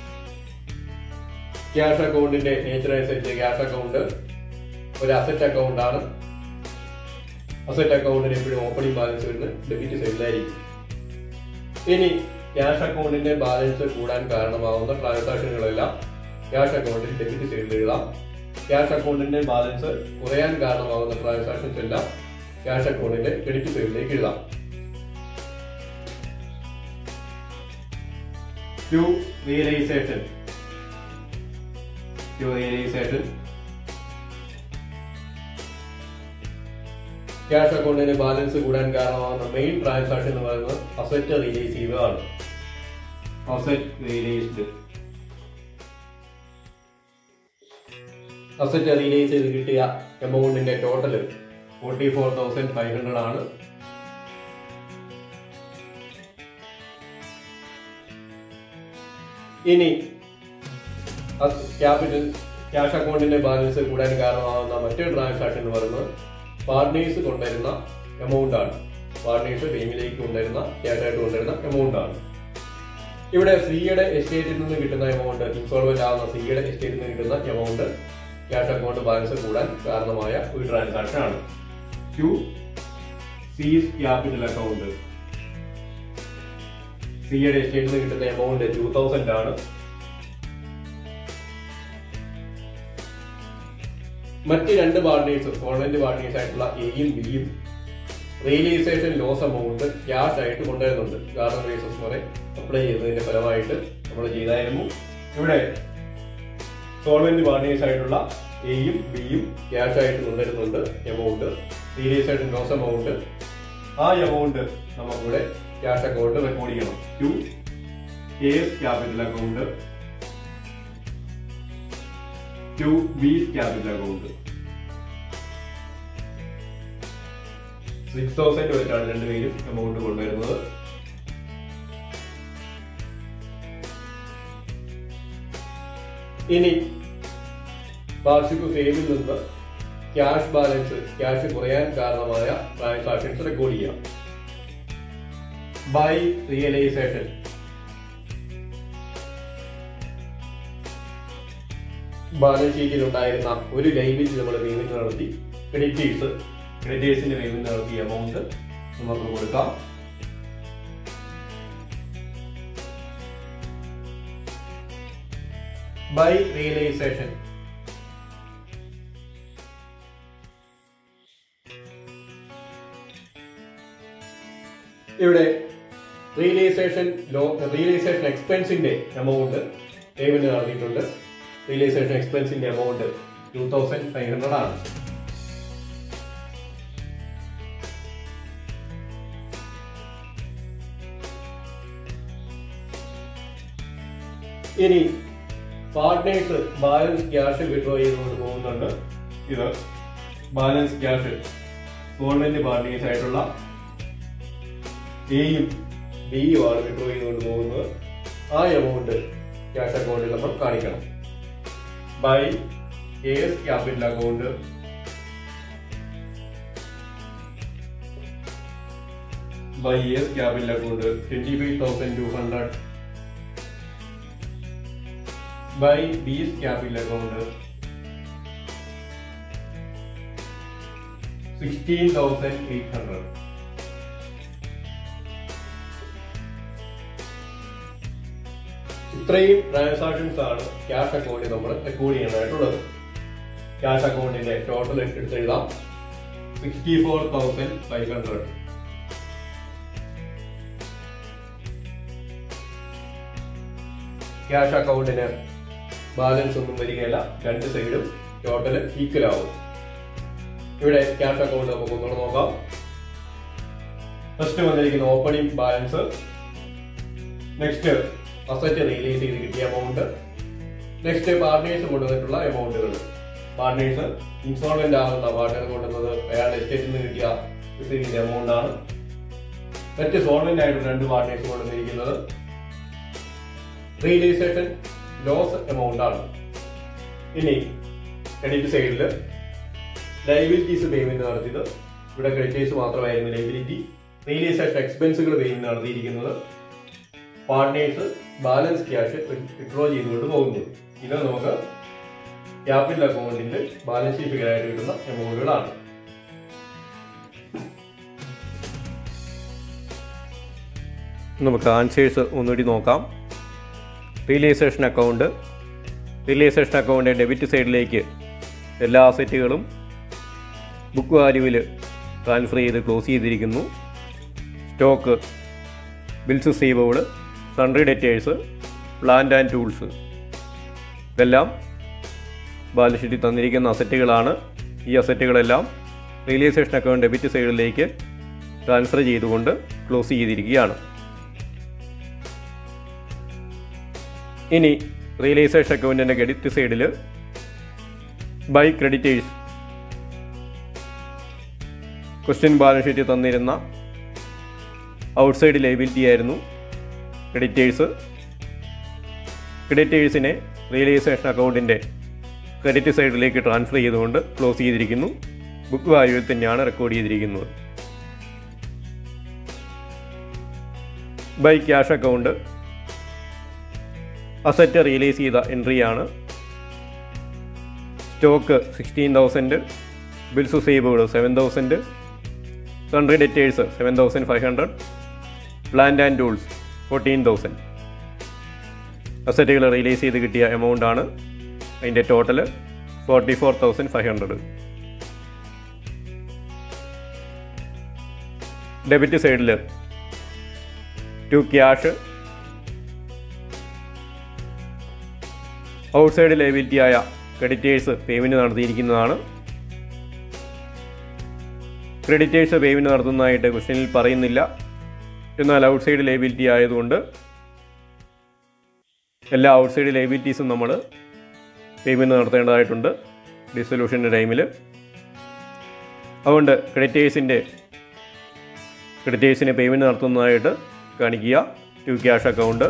ക്യാഷ് അക്കൗണ്ടിന്റെ നേച്ചർ അനുസരിച്ച് ക്യാഷ് അക്കൗണ്ട് ഒരു അസറ്റ് അക്കൗണ്ട് ആണ് അസറ്റ് അക്കൗണ്ടിന് എപ്പോഴും ഓപ്പണിംഗ് ബാലൻസ് വരുന്നത് ഡെബിറ്റ് സൈഡിലായിരിക്കും ഇനി ക്യാഷ് അക്കൗണ്ടിന്റെ ബാലൻസ് കൂടാൻ കാരണമാവുന്ന ട്രാൻസാക്ഷനുകളെല്ലാം ക്യാഷ് അക്കൗണ്ടിൽ ഡെബിറ്റ് സൈഡിൽ എഴുതാം ക്യാഷ് അക്കൗണ്ടിന്റെ ബാലൻസ് കുറയാൻ കാരണമാകുന്ന ട്രാൻസാക്ഷൻസ് എല്ലാം ക്യാഷ് അക്കൗണ്ടിന്റെ ക്രെഡിറ്റ് സൈഡിലേക്ക് എഴുതാം ക്യൂ റിയലൈസേഷൻ ക്യൂ റിയലൈസേഷൻ ക്യാഷ് അക്കൗണ്ടിന്റെ ബാലൻസ് കൂടാൻ കാരണമാകുന്ന മെയിൻ ട്രാൻസാക്ഷൻ എന്ന് പറയുന്നത് അസറ്റ് റിലീസ് ചെയ്യുന്നതാണ് അസറ്റ് റിലീസ്ഡ് അസറ്റ് റിലീസ് ചെയ്ത് കിട്ടിയ എമൗണ്ടിന്റെ total forty four thousand five hundred ആണ് ഇനി ക്യാപിറ്റൽ ക്യാഷ് അക്കൗണ്ടിന്റെ ബാലൻസ് കൂടാൻ കാരണമാകുന്ന മറ്റൊരു ട്രാൻസാക്ഷൻ എന്ന് പറയുന്നത് പാർട്ട്നേഴ്സ് കൊണ്ടുവരുന്ന എമൗണ്ട് ആണ് പാർട്ട്നേഴ്സ് ടീമിലേക്ക് കൊണ്ടുവരുന്ന ക്യാഷ് ആയിട്ട് കൊണ്ടുവരുന്ന എമൗണ്ട് ആണ് ഇവിടെ സിയുടെ എസ്റ്റേറ്റിൽ നിന്ന് കിട്ടുന്ന എമൗണ്ട് ഇൻസോൾവെന്റ് ആവുന്ന സിയുടെ എസ്റ്റേറ്റിൽ നിന്ന് കിട്ടുന്ന എമൗണ്ട് ക്യാഷ് അക്കൗണ്ട് ബാലൻസ് കൂടാൻ കാരണമായ ഒരു ട്രാൻസാക്ഷൻ ആണ് ക്യൂ സീസ് ക്യാപിറ്റൽ അക്കൗണ്ട് സിയുടെ എസ്റ്റേറ്റിൽ നിന്ന് കിട്ടുന്ന എമൗണ്ട് ടൂ തൗസൻഡ് ആണ് മറ്റ് രണ്ട് പാർട്ട്നേഴ്സ് സോൾവെന്റ് പാർട്ട്നേഴ്സ് ആയിട്ടുള്ള എയും ബിയും റിയലൈസേഷൻ ലോസ് എമൗണ്ട് ക്യാഷ് ആയിട്ട് കൊണ്ടുവരുന്നുണ്ട് ഗാർഡൻ റേസസ് വരെ അപ്ലൈ ചെയ്തതിന്റെ ഫലമായിട്ട് നമ്മൾ ചെയ്തായിരുന്നു ഇവിടെ സോൾവെന്റ് പാർട്ട്നേഴ്സ് ആയിട്ടുള്ള എയും ബിയും ക്യാഷ് ആയിട്ട് കൊണ്ടുവരുന്നുണ്ട് എമൗണ്ട് റിയലൈസേഷൻ ലോസ് എമൗണ്ട് ആ എമൗണ്ട് നമുക്കിവിടെ ക്യാഷ് അക്കൗണ്ട് റെക്കോർഡ് ചെയ്യണം to A's capital account to B capital account six thousand വെച്ചാണ് രണ്ടുപേരും എമൗണ്ട് കൊണ്ടുവരുന്നത് ഇനി വാർഷിക സേവിൽ നിന്ന് ക്യാഷ് ബാലൻസ് ക്യാഷ് കുറയാൻ കാരണമായ ട്രാൻസാക്ഷൻസ് റെക്കോർഡ് ചെയ്യാം ബൈ റിയലൈസേഷൻ ബാലൻസ് ഷീറ്റിൽ ഉണ്ടായിരുന്ന ഒരു ലൈബിലിറ്റി നമ്മൾ പേയ്മെന്റ് നടത്തി ക്രെഡിറ്റേഴ്സ് ക്രെഡിറ്റേഴ്സിന്റെ പേയ്മെന്റ് നടത്തിയ എമൗണ്ട് നമുക്ക് കൊടുക്കാം ബൈ റിയലൈസേഷൻ ഇവിടെ റിയലൈസേഷൻ ലോ റിയലൈസേഷൻ എക്സ്പെൻസിന്റെ എമൗണ്ട് പേയ്മെന്റ് നടത്തിയിട്ടുണ്ട് റിയലൈസേഷൻ എക്സ്പെൻസിന്റെ amount two thousand five hundred ആണ് ഇനി പാർട്ട്നേഴ്സ് ബാലൻസ് ക്യാഷ് വിഡ്രോ ചെയ്തുകൊണ്ട് പോകുന്നുണ്ട് ഇത് ബാലൻസ് ക്യാഷ് ഗവൺമെന്റ് പാർട്ട്നേഴ്സ് ആയിട്ടുള്ള എയും ബിയും ആണ് വിഡ്രോ ചെയ്തുകൊണ്ട് പോകുന്നത് ആ എമൗണ്ട് ക്യാഷ് അക്കൗണ്ടിൽ നമ്മൾ കാണിക്കണം by A's capital account by A's capital account twenty five thousand two hundred by B's capital account sixteen thousand eight hundred ഇത്രയും ട്രാൻസാക്ഷൻസ് ആണ് ക്യാഷ് അക്കൗണ്ടിൽ നമ്മൾ റെക്കോർഡ് ചെയ്യാനായിട്ടുള്ളത് ക്യാഷ് അക്കൗണ്ടിന്റെ ടോട്ടൽ എടുത്ത് എഴുതാം sixty four thousand five hundred cash അക്കൗണ്ടിന് balance ഒന്നും വരികയില്ല രണ്ട് സൈഡും ടോട്ടൽ ഈക്വൽ ആവും ഇവിടെ ക്യാഷ് അക്കൗണ്ട് നമുക്ക് ഒന്നുകൂടെ നോക്കാം ഫസ്റ്റ് വന്നിരിക്കുന്ന opening balance next asset release ചെയ്ത് കിട്ടിയ എമൗണ്ട് നെക്സ്റ്റ് പാർട്ട്നേഴ്സ് കൊണ്ടുവന്നിട്ടുള്ള എമൗണ്ടുകൾ പാർട്ട്നേഴ്സ് ഇൻസ്റ്റോൾമെന്റ് ആകുന്ന പാർട്ട്നർ കൊണ്ടുവന്നത് അയാളുടെ എസ്റ്റേറ്റിൽ നിന്ന് കിട്ടിയ റിസീവ് ചെയ്ത എമൗണ്ട് ആണ് മറ്റ് സോൾവെന്റ് ആയിട്ട് രണ്ട് പാർട്ട്നേഴ്സ് കൊണ്ടുവന്നിരിക്കുന്നത് റിയലൈസേഷൻ ലോസ് എമൗണ്ട് ആണ് ഇനി ക്രെഡിറ്റ് സൈഡിൽ ലൈബിലിറ്റീസ് പേയ്മെന്റ് നടത്തിയത് ഇവിടെ ക്രെഡിറ്റേഴ്സ് മാത്രമായിരുന്നു ലൈബിലിറ്റി റിയലൈസേഷൻ എക്സ്പെൻസുകൾ പേയ്മെന്റ് നടത്തിയിരിക്കുന്നത് പാർട്ട്നേഴ്സ് ബാലൻസ് ക്യാഷ് വിഡ്രോ ചെയ്തുകൊണ്ട് പോകുന്നു ഇത് നമുക്ക് ക്യാപിറ്റൽ അക്കൗണ്ടിന്റെ ബാലൻസ് ഷീറ്റ് ഫിഗറായിട്ട് കിട്ടുന്ന എമൗണ്ടുകളാണ് നമുക്ക് ആൻസേഴ്സ് ഒന്നുകൂടി നോക്കാം realisation account realisation account debit സൈഡിലേക്ക് എല്ലാ അസറ്റുകളും ബുക്ക് വാല്യൂവിൽ ട്രാൻസ്ഫർ ചെയ്ത് ക്ലോസ് ചെയ്തിരിക്കുന്നു സ്റ്റോക്ക് ബിൽസ് സീവോഡ് sundry debtors plant and tools ഇതെല്ലാം ബാലൻസ് ഷീറ്റിൽ തന്നിരിക്കുന്ന അസറ്റുകളാണ് ഈ അസറ്റുകളെല്ലാം റിയലൈസേഷൻ അക്കൗണ്ട് ഡെബിറ്റ് സൈഡിലേക്ക് ട്രാൻസ്ഫർ ചെയ്തുകൊണ്ട് ക്ലോസ് ചെയ്തിരിക്കുകയാണ് ഇനി റിയലൈസേഷൻ അക്കൗണ്ടിൻ്റെ ക്രെഡിറ്റ് സൈഡിൽ ബൈ ക്രെഡിറ്റേഴ്സ് ക്വസ്റ്റ്യൻ ബാലൻസ് ഷീറ്റിൽ തന്നിരുന്ന ഔട്ട്സൈഡ് ലൈബിലിറ്റി ആയിരുന്നു ക്രെഡിറ്റേഴ്സ് ക്രെഡിറ്റേഴ്സിനെ റിയലൈസേഷൻ അക്കൗണ്ടിൻ്റെ ക്രെഡിറ്റ് സൈഡിലേക്ക് ട്രാൻസ്ഫർ ചെയ്തുകൊണ്ട് ക്ലോസ് ചെയ്തിരിക്കുന്നു ബുക്ക് വാല്യൂവിൽ തന്നെയാണ് റെക്കോർഡ് ചെയ്തിരിക്കുന്നത് by cash account asset realise ചെയ്ത എൻട്രിയാണ് stock sixteen thousand bills receivable seven thousand sundry debtors seven thousand five hundred plant and tools fourteen thousand അസറ്റുകൾ റിലീസ് ചെയ്ത് കിട്ടിയ എമൗണ്ട് ആണ് അതിൻ്റെ total forty four thousand five hundred debit സൈഡിൽ to cash outside liability ആയ creditors payment നടത്തിയിരിക്കുന്നതാണ് creditors payment നടത്തുന്നതായിട്ട് ക്വസ്റ്റ്യനിൽ പറയുന്നില്ല എന്നാൽ ഔട്ട്സൈഡ് ലൈബിലിറ്റി ആയതുകൊണ്ട് എല്ലാ ഔട്ട്സൈഡ് ലൈബിലിറ്റീസും നമ്മൾ പേയ്മെൻറ്റ് നടത്തേണ്ടതായിട്ടുണ്ട് ഡിസൊല്യൂഷൻ്റെ ടൈമിൽ അതുകൊണ്ട് ക്രെഡിറ്റേഴ്സിൻ്റെ ക്രെഡിറ്റേഴ്സിന് പേയ്മെൻറ്റ് നടത്തുന്നതായിട്ട് കാണിക്കുക ടു ക്യാഷ് അക്കൗണ്ട്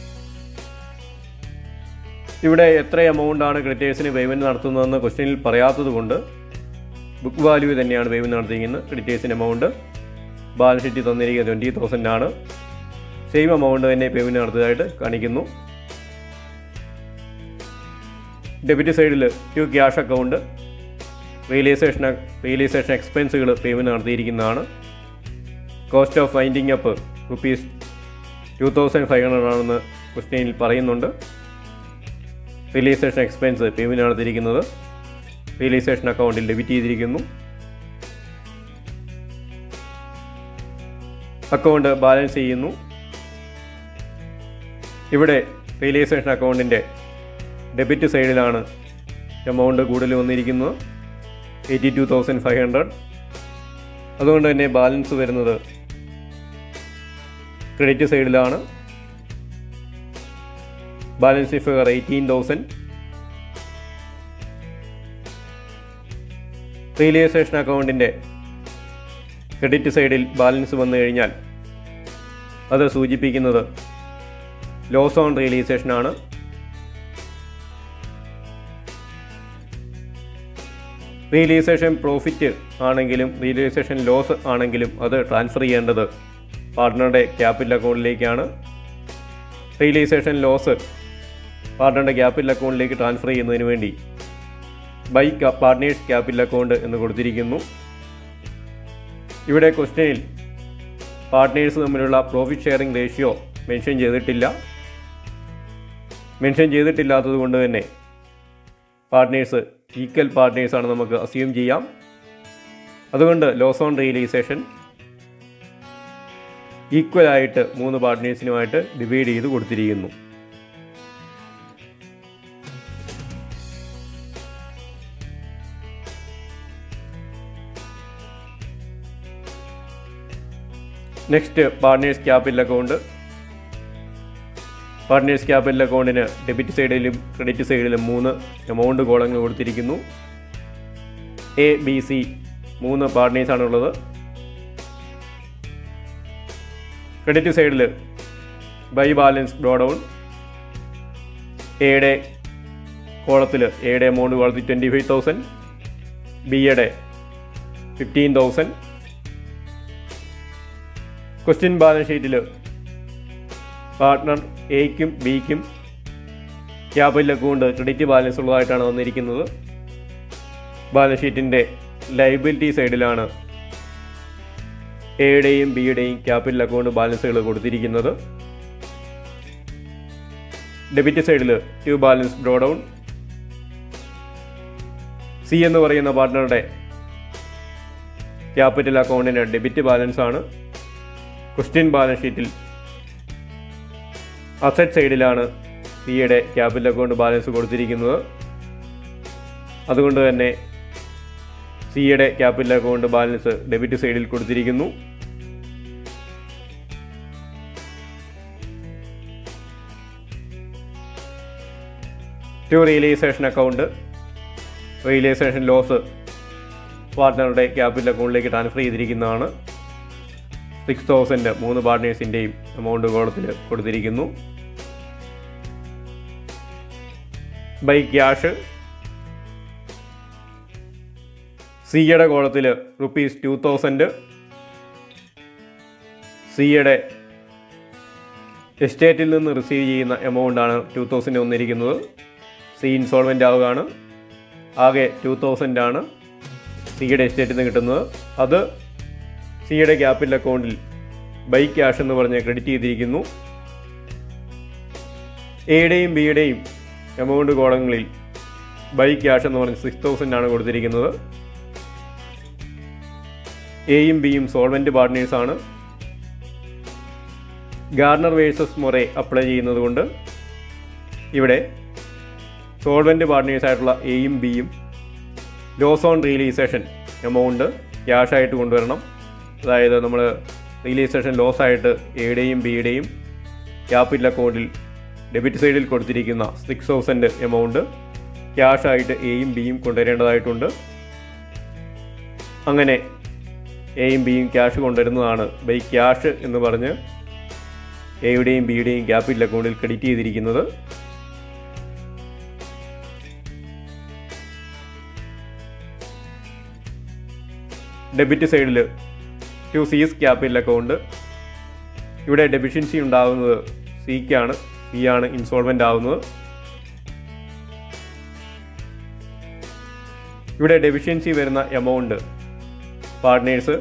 ഇവിടെ എത്ര എമൗണ്ടാണ് ക്രെഡിറ്റേഴ്സിന് പേയ്മെൻറ്റ് നടത്തുന്നതെന്ന് ക്വസ്റ്റ്യനിൽ പറയാത്തത് കൊണ്ട് ബുക്ക് വാല്യൂ തന്നെയാണ് പേയ്മെൻറ്റ് നടത്തിയിരിക്കുന്നത് ക്രെഡിറ്റേഴ്സിൻ്റെ എമൗണ്ട് ബാലൻസ് ഷീറ്റിൽ തന്നിരിക്കുന്നത് ട്വൻറ്റി തൗസൻഡ് ആണ് സെയിം എമൗണ്ട് തന്നെ പേയ്മെൻറ്റ് നടത്തിയതായിട്ട് കാണിക്കുന്നു ഡെബിറ്റ് സൈഡിൽ to cash account realisation realisation എക്സ്പെൻസുകൾ പേയ്മെൻറ്റ് നടത്തിയിരിക്കുന്നതാണ് cost of finding up rupees two thousand five hundred ആണെന്ന് ക്വസ്റ്റ്യനിൽ പറയുന്നുണ്ട് റിയലൈസേഷൻ എക്സ്പെൻസ് പേയ്മെൻറ്റ് നടത്തിയിരിക്കുന്നത് റിയലൈസേഷൻ അക്കൗണ്ടിൽ ഡെബിറ്റ് ചെയ്തിരിക്കുന്നു അക്കൗണ്ട് ബാലൻസ് ചെയ്യുന്നു ഇവിടെ റിയലൈസേഷൻ അക്കൗണ്ടിൻ്റെ ഡെബിറ്റ് സൈഡിലാണ് എമൗണ്ട് കൂടുതൽ വന്നിരിക്കുന്നത് eighty two thousand five hundred അതുകൊണ്ട് തന്നെ ബാലൻസ് വരുന്നത് ക്രെഡിറ്റ് സൈഡിലാണ് balance figure eighteen thousand realisation അക്കൗണ്ടിൻ്റെ ക്രെഡിറ്റ് സൈഡിൽ ബാലൻസ് വന്നു കഴിഞ്ഞാൽ അത് സൂചിപ്പിക്കുന്നത് ലോസ് ഓൺ റിയലൈസേഷനാണ് റിയലൈസേഷൻ പ്രോഫിറ്റ് ആണെങ്കിലും റിയലൈസേഷൻ ലോസ് ആണെങ്കിലും അത് ട്രാൻസ്ഫർ ചെയ്യേണ്ടത് പാർട്ട്ണറുടെ ക്യാപിറ്റൽ അക്കൗണ്ടിലേക്കാണ് റിയലൈസേഷൻ ലോസ് പാർട്ട്ണറുടെ ക്യാപിറ്റൽ അക്കൗണ്ടിലേക്ക് ട്രാൻസ്ഫർ ചെയ്യുന്നതിന് വേണ്ടി ബൈ പാർട്ട്നേഴ്സ് ക്യാപിറ്റൽ അക്കൗണ്ട് എന്ന് കൊടുത്തിരിക്കുന്നു ഇവിടെ ക്വസ്റ്റ്യനിൽ പാർട്ട്നേഴ്സ് തമ്മിലുള്ള പ്രോഫിറ്റ് ഷെയറിംഗ് റേഷ്യോ മെൻഷൻ ചെയ്തിട്ടില്ല മെൻഷൻ ചെയ്തിട്ടില്ലാത്തത് കൊണ്ട് തന്നെ പാർട്ട്നേഴ്സ് ഈക്വൽ പാർട്ട്നേഴ്സാണ് നമുക്ക് അസ്യൂം ചെയ്യാം അതുകൊണ്ട് ലോസ് ഓൺ റിയലൈസേഷൻ ഈക്വൽ ആയിട്ട് മൂന്ന് പാർട്ട്നേഴ്സിനുമായിട്ട് ഡിവൈഡ് ചെയ്ത് കൊടുത്തിരിക്കുന്നു next partners capital account partners capital അക്കൗണ്ടിന് ഡെബിറ്റ് സൈഡിലും ക്രെഡിറ്റ് സൈഡിലും മൂന്ന് എമൗണ്ട് കോളങ്ങൾ കൊടുത്തിരിക്കുന്നു എ ബി സി മൂന്ന് പാർട്ട്നേഴ്സാണ് ഉള്ളത് ക്രെഡിറ്റ് സൈഡിൽ ബൈ ബാലൻസ് ഡ്രോ ഡൗൺ എയുടെ കോളത്തിൽ എയുടെ എമൗണ്ട് കോളത്തിൽ ട്വൻറ്റി ഫൈവ് തൗസൻഡ് ബിയുടെ ഫിഫ്റ്റീൻ തൗസൻഡ് ക്വസ്റ്റ്യൻ ബാലൻസ് ഷീറ്റിൽ പാർട്ട്ണർ എയ്ക്കും ബിക്കും ക്യാപിറ്റൽ അക്കൗണ്ട് ക്രെഡിറ്റ് ബാലൻസ് ഉള്ളതായിട്ടാണ് വന്നിരിക്കുന്നത് ബാലൻസ് ഷീറ്റിൻ്റെ ലൈബിലിറ്റി സൈഡിലാണ് എയുടെയും ബിയുടെയും ക്യാപിറ്റൽ അക്കൗണ്ട് ബാലൻസുകൾ കൊടുത്തിരിക്കുന്നത് ഡെബിറ്റ് സൈഡിൽ to balance draw down C എന്ന് പറയുന്ന പാർട്ട്ണറുടെ ക്യാപിറ്റൽ അക്കൗണ്ടിന് ഡെബിറ്റ് ബാലൻസ് ആണ് ക്വസ്റ്റ്യൻ ബാലൻസ് ഷീറ്റിൽ അസറ്റ് സൈഡിലാണ് സിയുടെ ക്യാപിറ്റൽ അക്കൗണ്ട് ബാലൻസ് കൊടുത്തിരിക്കുന്നത് അതുകൊണ്ട് തന്നെ സിയുടെ ക്യാപിറ്റൽ അക്കൗണ്ട് ബാലൻസ് ഡെബിറ്റ് സൈഡിൽ കൊടുത്തിരിക്കുന്നു to realisation account realisation loss പാർട്ട്ണറുടെ ക്യാപിറ്റൽ അക്കൗണ്ടിലേക്ക് ട്രാൻസ്ഫർ ചെയ്തിരിക്കുന്നതാണ് സിക്സ് തൗസൻഡ് മൂന്ന് പാർട്ട്നേഴ്സിൻ്റെയും എമൗണ്ട് കോളത്തിൽ കൊടുത്തിരിക്കുന്നു ബൈ ക്യാഷ് സിയുടെ കോളത്തിൽ റുപ്പീസ് ടു തൗസൻഡ് സിയുടെ എസ്റ്റേറ്റിൽ നിന്ന് റിസീവ് ചെയ്യുന്ന എമൗണ്ടാണ് ടു തൗസൻഡ് വന്നിരിക്കുന്നത് സി ഇൻസോൾവെൻ്റ് ആവുകയാണ് ആകെ ടു തൗസൻഡ് ആണ് സിയുടെ എസ്റ്റേറ്റിൽ നിന്ന് കിട്ടുന്നത് അത് സിയുടെ ക്യാപിറ്റൽ അക്കൗണ്ടിൽ ബൈ ക്യാഷ് എന്ന് പറഞ്ഞ് ക്രെഡിറ്റ് ചെയ്തിരിക്കുന്നു എയുടെയും ബിയുടെയും എമൗണ്ട് കോളങ്ങളിൽ ബൈ ക്യാഷ് എന്ന് പറഞ്ഞ് സിക്സ് തൗസൻഡ് ആണ് കൊടുത്തിരിക്കുന്നത് എയും ബിയും സോൾവെൻറ്റ് പാർട്ട്നേഴ്സാണ് ഗാർണർ വേഴ്സസ് മൊറെ അപ്ലൈ ചെയ്യുന്നത് കൊണ്ട് ഇവിടെ സോൾവെൻറ്റ് പാർട്ട്നേഴ്സായിട്ടുള്ള എയും ബിയും ലോസ് ഓൺ റിയലൈസേഷൻ എമൗണ്ട് ക്യാഷായിട്ട് കൊണ്ടുവരണം അതായത് നമ്മൾ റിയലൈസേഷൻ ലോസ് ആയിട്ട് എയുടെയും ബിയുടെയും ക്യാപിറ്റൽ അക്കൗണ്ടിൽ ഡെബിറ്റ് സൈഡിൽ കൊടുത്തിരിക്കുന്ന സിക്സ് തൗസൻഡ് എമൗണ്ട് ക്യാഷായിട്ട് എയും ബിയും കൊണ്ടുവരേണ്ടതായിട്ടുണ്ട് അങ്ങനെ എയും ബിയും ക്യാഷ് കൊണ്ടുവരുന്നതാണ് ബൈ ക്യാഷ് എന്ന് പറഞ്ഞ് എയുടെയും ബിയുടെയും ക്യാപിറ്റൽ അക്കൗണ്ടിൽ ക്രെഡിറ്റ് ചെയ്തിരിക്കുന്നത് ഡെബിറ്റ് സൈഡിൽ ടു സീസ് ക്യാപിറ്റൽ അക്കൗണ്ട് ഇവിടെ ഡെഫിഷ്യൻസി ഉണ്ടാകുന്നത് സിക്കാണ് സി ആണ് ഇൻസോൾവെൻ്റ് ആവുന്നത് ഇവിടെ ഡെഫിഷ്യൻസി വരുന്ന എമൗണ്ട് പാർട്ട്നേഴ്സ്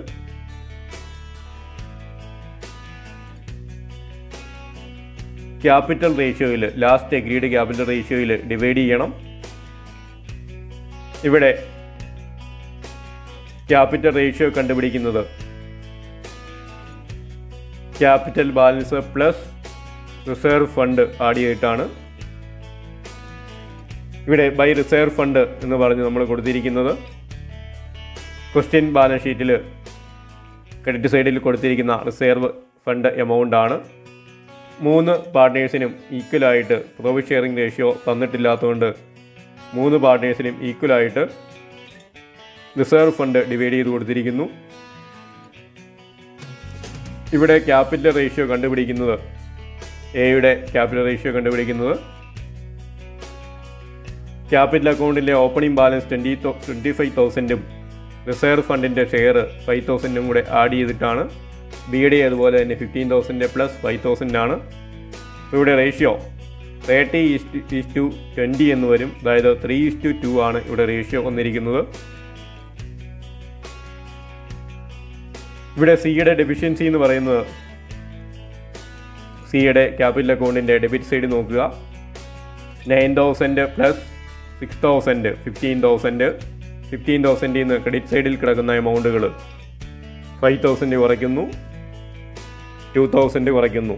ക്യാപിറ്റൽ റേഷ്യോയിൽ ലാസ്റ്റ് എഗ്രീഡ് ക്യാപിറ്റൽ റേഷ്യോയിൽ ഡിവൈഡ് ചെയ്യണം ഇവിടെ ക്യാപിറ്റൽ റേഷ്യോ കണ്ടുപിടിക്കുന്നത് capital balance plus reserve fund add ചെയ്തിട്ടാണ് ഇവിടെ ബൈ റിസർവ് ഫണ്ട് എന്ന് പറഞ്ഞ് നമ്മൾ കൊടുത്തിരിക്കുന്നത് ക്വസ്റ്റ്യൻ ബാലൻസ് ഷീറ്റിൽ ക്രെഡിറ്റ് സൈഡിൽ കൊടുത്തിരിക്കുന്ന റിസർവ് ഫണ്ട് എമൗണ്ട് ആണ് മൂന്ന് പാർട്ട്നേഴ്സിനും ഈക്വലായിട്ട് പ്രോഫിറ്റ് ഷെയറിംഗ് റേഷ്യോ തന്നിട്ടില്ലാത്തതുകൊണ്ട് മൂന്ന് പാർട്ട്നേഴ്സിനും ഈക്വലായിട്ട് റിസർവ് ഫണ്ട് ഡിവൈഡ് ചെയ്ത് കൊടുത്തിരിക്കുന്നു ഇവിടെ ക്യാപിറ്റൽ റേഷ്യോ കണ്ടുപിടിക്കുന്നത് എയുടെ ക്യാപിറ്റൽ റേഷ്യോ കണ്ടുപിടിക്കുന്നത് ക്യാപിറ്റൽ അക്കൗണ്ടിലെ opening balance twenty twenty five തൗസൻഡും റിസർവ് ഫണ്ടിൻ്റെ ഷെയർ ഫൈവ് തൗസൻഡും കൂടെ ആഡ് ചെയ്തിട്ടാണ് ബി ഡി അതുപോലെ തന്നെ ഫിഫ്റ്റീൻ തൗസൻഡ് പ്ലസ് ഫൈവ് തൗസൻഡാണ് ഇവിടെ ratio thirty is to is to twenty എന്ന് വരും അതായത് ത്രീ ഈസ് ടു ടു ആണ് ഇവിടെ റേഷ്യോ വന്നിരിക്കുന്നത് ഇവിടെ സിയുടെ ഡെഫിഷ്യൻസി എന്ന് പറയുന്നത് സിയുടെ ക്യാപിറ്റൽ അക്കൗണ്ടിൻ്റെ ഡെബിറ്റ് സൈഡ് നോക്കുക nine thousand plus six thousand fifteen thousand fifteen തൗസൻഡിൽ നിന്ന് ക്രെഡിറ്റ് സൈഡിൽ കിടക്കുന്ന എമൗണ്ടുകൾ ഫൈവ് തൗസൻഡ് കുറയ്ക്കുന്നു ടു തൗസൻഡ് കുറയ്ക്കുന്നു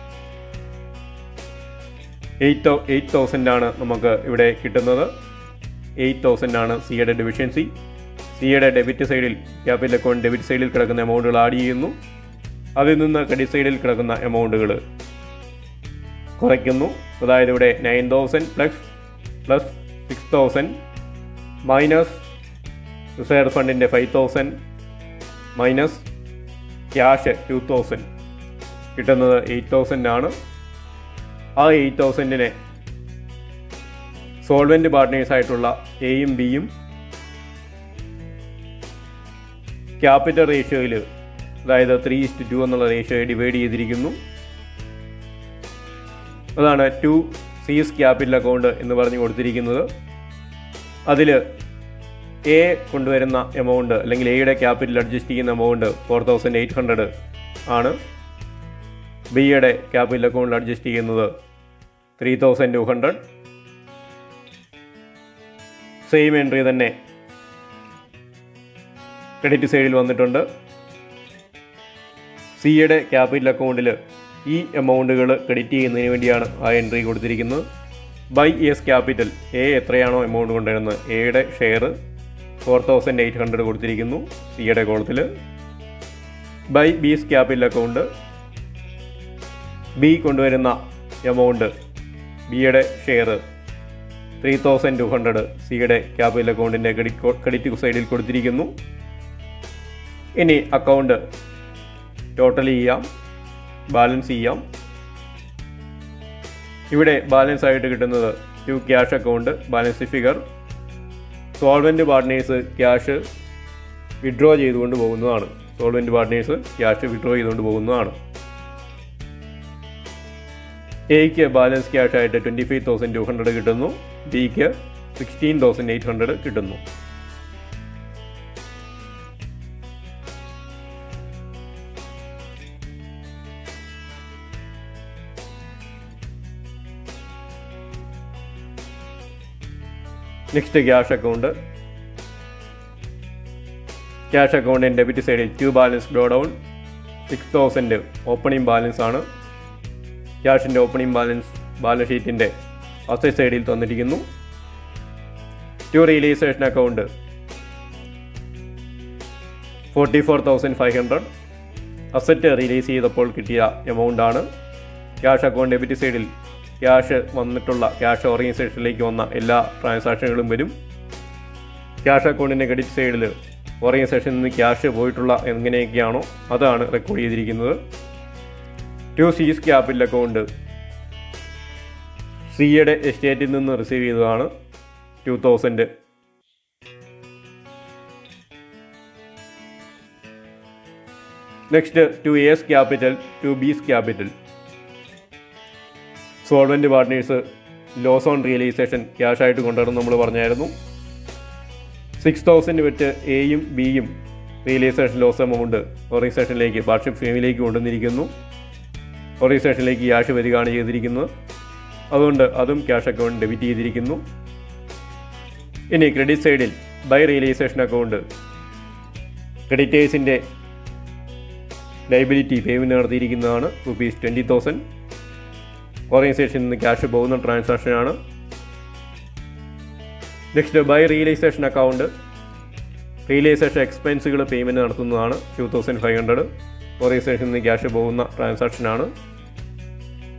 എയ്റ്റ് എയ്റ്റ് തൗസൻഡ് ആണ് നമുക്ക് ഇവിടെ കിട്ടുന്നത് എയ്റ്റ് തൗസൻഡ് ആണ് സിയുടെ ഡെഫിഷ്യൻസി സിയുടെ ഡെബിറ്റ് സൈഡിൽ ക്യാപിറ്റൽ അക്കൗണ്ട് ഡെബിറ്റ് സൈഡിൽ കിടക്കുന്ന എമൗണ്ടുകൾ ആഡ് ചെയ്യുന്നു അതിൽ നിന്ന് ക്രെഡിറ്റ് സൈഡിൽ കിടക്കുന്ന എമൗണ്ടുകൾ കുറയ്ക്കുന്നു അതായത് ഇവിടെ nine thousand plus plus six thousand minus reserve ഫണ്ടിൻ്റെ five thousand minus cash two thousand കിട്ടുന്നത് എയ്റ്റ് തൗസൻഡ് ആണ് ആ എയ്റ്റ് തൗസൻഡിനെ സോൾവെൻറ്റ് പാർട്ട്നേഴ്സ് ആയിട്ടുള്ള എയും ബിയും ക്യാപിറ്റൽ റേഷ്യോയിൽ അതായത് ത്രീ ഇസ്റ്റ് ടു എന്നുള്ള റേഷ്യോ ഡിവൈഡ് ചെയ്തിരിക്കുന്നു അതാണ് ടു സീസ് ക്യാപിറ്റൽ അക്കൗണ്ട് എന്ന് പറഞ്ഞു കൊടുത്തിരിക്കുന്നത് അതിൽ എ കൊണ്ടുവരുന്ന എമൗണ്ട് അല്ലെങ്കിൽ എയുടെ ക്യാപിറ്റൽ അഡ്ജസ്റ്റ് ചെയ്യുന്ന amount four thousand eight hundred ആണ് ബിയുടെ ക്യാപിറ്റൽ അക്കൗണ്ടിൽ അഡ്ജസ്റ്റ് ചെയ്യുന്നത് three thousand two hundred same entry തന്നെ ക്രെഡിറ്റ് സൈഡിൽ വന്നിട്ടുണ്ട് സിയുടെ ക്യാപിറ്റൽ അക്കൗണ്ടിൽ ഈ എമൗണ്ടുകൾ ക്രെഡിറ്റ് ചെയ്യുന്നതിന് വേണ്ടിയാണ് ആ എൻട്രി കൊടുത്തിരിക്കുന്നത് ബൈ എസ് ക്യാപിറ്റൽ എ എത്രയാണോ എമൗണ്ട് കൊണ്ടുവരുന്നത് എയുടെ share four thousand eight hundred കൊടുത്തിരിക്കുന്നു സിയുടെ കോളത്തിൽ by B's capital account B കൊണ്ടുവരുന്ന എമൗണ്ട് ബിയുടെ share three thousand two hundred സിയുടെ ക്യാപിറ്റൽ അക്കൗണ്ടിൻ്റെ ക്രെഡിറ്റ് ക്രെഡിറ്റ് സൈഡിൽ കൊടുത്തിരിക്കുന്നു ഇനി അക്കൗണ്ട് ടോട്ടൽ ചെയ്യാം ബാലൻസ് ചെയ്യാം ഇവിടെ ബാലൻസ് ആയിട്ട് കിട്ടുന്നത് to cash account balance figure solvent partners cash withdraw ചെയ്തുകൊണ്ട് പോകുന്നതാണ് സോൾവെൻറ്റ് പാർട്ട്നേഴ്സ് ക്യാഷ് വിഡ്രോ ചെയ്തുകൊണ്ട് പോകുന്നതാണ് എയ്ക്ക് ബാലൻസ് ക്യാഷ് ആയിട്ട് twenty five thousand two hundred കിട്ടുന്നു ബിക്ക് സിക്സ്റ്റീൻ തൗസൻഡ് എയ്റ്റ് ഹൺഡ്രഡ് കിട്ടുന്നു നെക്സ്റ്റ് ക്യാഷ് അക്കൗണ്ട് ക്യാഷ് അക്കൗണ്ടിൻ്റെ ഡെബിറ്റ് സൈഡിൽ to balance draw down six thousand opening balance ആണ് ക്യാഷിൻ്റെ ഓപ്പണിംഗ് ബാലൻസ് ബാലൻസ് ഷീറ്റിൻ്റെ അസറ്റ് സൈഡിൽ തന്നിരിക്കുന്നു to realisation account forty four thousand five hundred asset release ചെയ്തപ്പോൾ കിട്ടിയ എമൗണ്ട് ആണ് ക്യാഷ് അക്കൗണ്ട് ഡെബിറ്റ് സൈഡിൽ ക്യാഷ് വന്നിട്ടുള്ള ക്യാഷ് ഓർഗനൈസേഷനിലേക്ക് വന്ന എല്ലാ ട്രാൻസാക്ഷനുകളും വരും ക്യാഷ് അക്കൗണ്ടിൻ്റെ ക്രെഡിറ്റ് സൈഡിൽ ഓർഗനൈസേഷനിൽ നിന്ന് ക്യാഷ് പോയിട്ടുള്ള എങ്ങനെയൊക്കെയാണോ അതാണ് റെക്കോർഡ് ചെയ്തിരിക്കുന്നത് ടു സീസ് ക്യാപിറ്റൽ അക്കൗണ്ട് സിയുടെ എസ്റ്റേറ്റിൽ നിന്ന് റിസീവ് ചെയ്തതാണ് two thousand next to A's capital to B's capital solvent partners loss on realisation cash ആയിട്ട് കൊണ്ടുവരണം നമ്മൾ പറഞ്ഞായിരുന്നു സിക്സ് തൗസൻഡ് വെച്ച് എയും ബിയും റിയലൈസേഷൻ ലോസ് എമൗണ്ട് ഓർഗനൈസേഷനിലേക്ക് വാർഷിപ്പ് ഫേമിലേക്ക് കൊണ്ടുവന്നിരിക്കുന്നു ഓർഗനൈസേഷനിലേക്ക് ക്യാഷ് വരികയാണ് ചെയ്തിരിക്കുന്നത് അതുകൊണ്ട് അതും ക്യാഷ് അക്കൗണ്ട് ഡെബിറ്റ് ചെയ്തിരിക്കുന്നു ഇനി ക്രെഡിറ്റ് സൈഡിൽ ബൈ റിയലൈസേഷൻ അക്കൗണ്ട് ക്രെഡിറ്റേഴ്സിൻ്റെ ലൈബിലിറ്റി പേയ്മെൻറ്റ് നടത്തിയിരിക്കുന്നതാണ് റുപ്പീസ് ട്വൻറ്റി തൗസൻഡ് ഓർഗനൈസേഷനിൽ നിന്ന് ക്യാഷ് പോകുന്ന ട്രാൻസാക്ഷനാണ് next by realisation account realisation എക്സ്പെൻസുകൾ പേയ്മെൻറ്റ് നടത്തുന്നതാണ് ടു തൗസൻഡ് ഫൈവ് ഹൺഡ്രഡ് ഓർഗനൈസേഷനിൽ നിന്ന് ക്യാഷ് പോകുന്ന ട്രാൻസാക്ഷനാണ്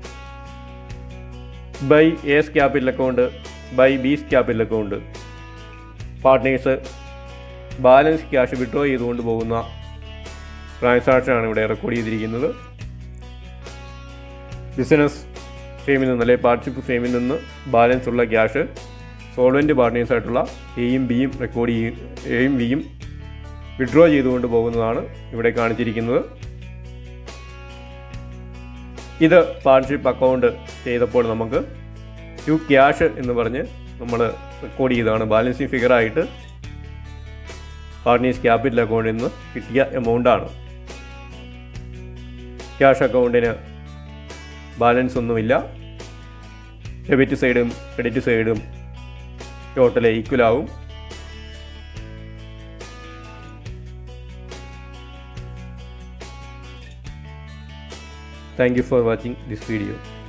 by A's capital account by B's capital account partners balance cash withdraw ചെയ്തുകൊണ്ട് പോകുന്ന ട്രാൻസാക്ഷനാണ് ഇവിടെ റെക്കോർഡ് ചെയ്തിരിക്കുന്നത് ബിസിനസ് ഫെയിമിൽ നിന്ന് അല്ലെങ്കിൽ പാർട്ട്ഷിപ്പ് ഫെയിമിൽ നിന്ന് ബാലൻസ് ഉള്ള ക്യാഷ് സോൾവെൻറ്റ് പാർട്ട്നേഴ്സ് ആയിട്ടുള്ള എയും ബിയും റെക്കോർഡ് ചെയ്യും എയും ബിയും വിഡ്രോ ചെയ്തുകൊണ്ട് പോകുന്നതാണ് ഇവിടെ കാണിച്ചിരിക്കുന്നത് ഇത് പാർട്ട്ഷിപ്പ് അക്കൗണ്ട് ചെയ്തപ്പോൾ നമുക്ക് ടു ക്യാഷ് എന്ന് പറഞ്ഞ് നമ്മൾ റെക്കോർഡ് ചെയ്തതാണ് ബാലൻസിങ് ഫിഗറായിട്ട് പാർട്ട്നേഴ്സ് ക്യാപിറ്റൽ അക്കൗണ്ടിൽ നിന്ന് കിട്ടിയ എമൗണ്ടാണ് ക്യാഷ് അക്കൗണ്ടിന് ബാലൻസ് ഒന്നുമില്ല ഡെബിറ്റ് സൈഡും ക്രെഡിറ്റ് സൈഡും ടോട്ടൽ ഈക്വൽ ആവും thank you for watching this video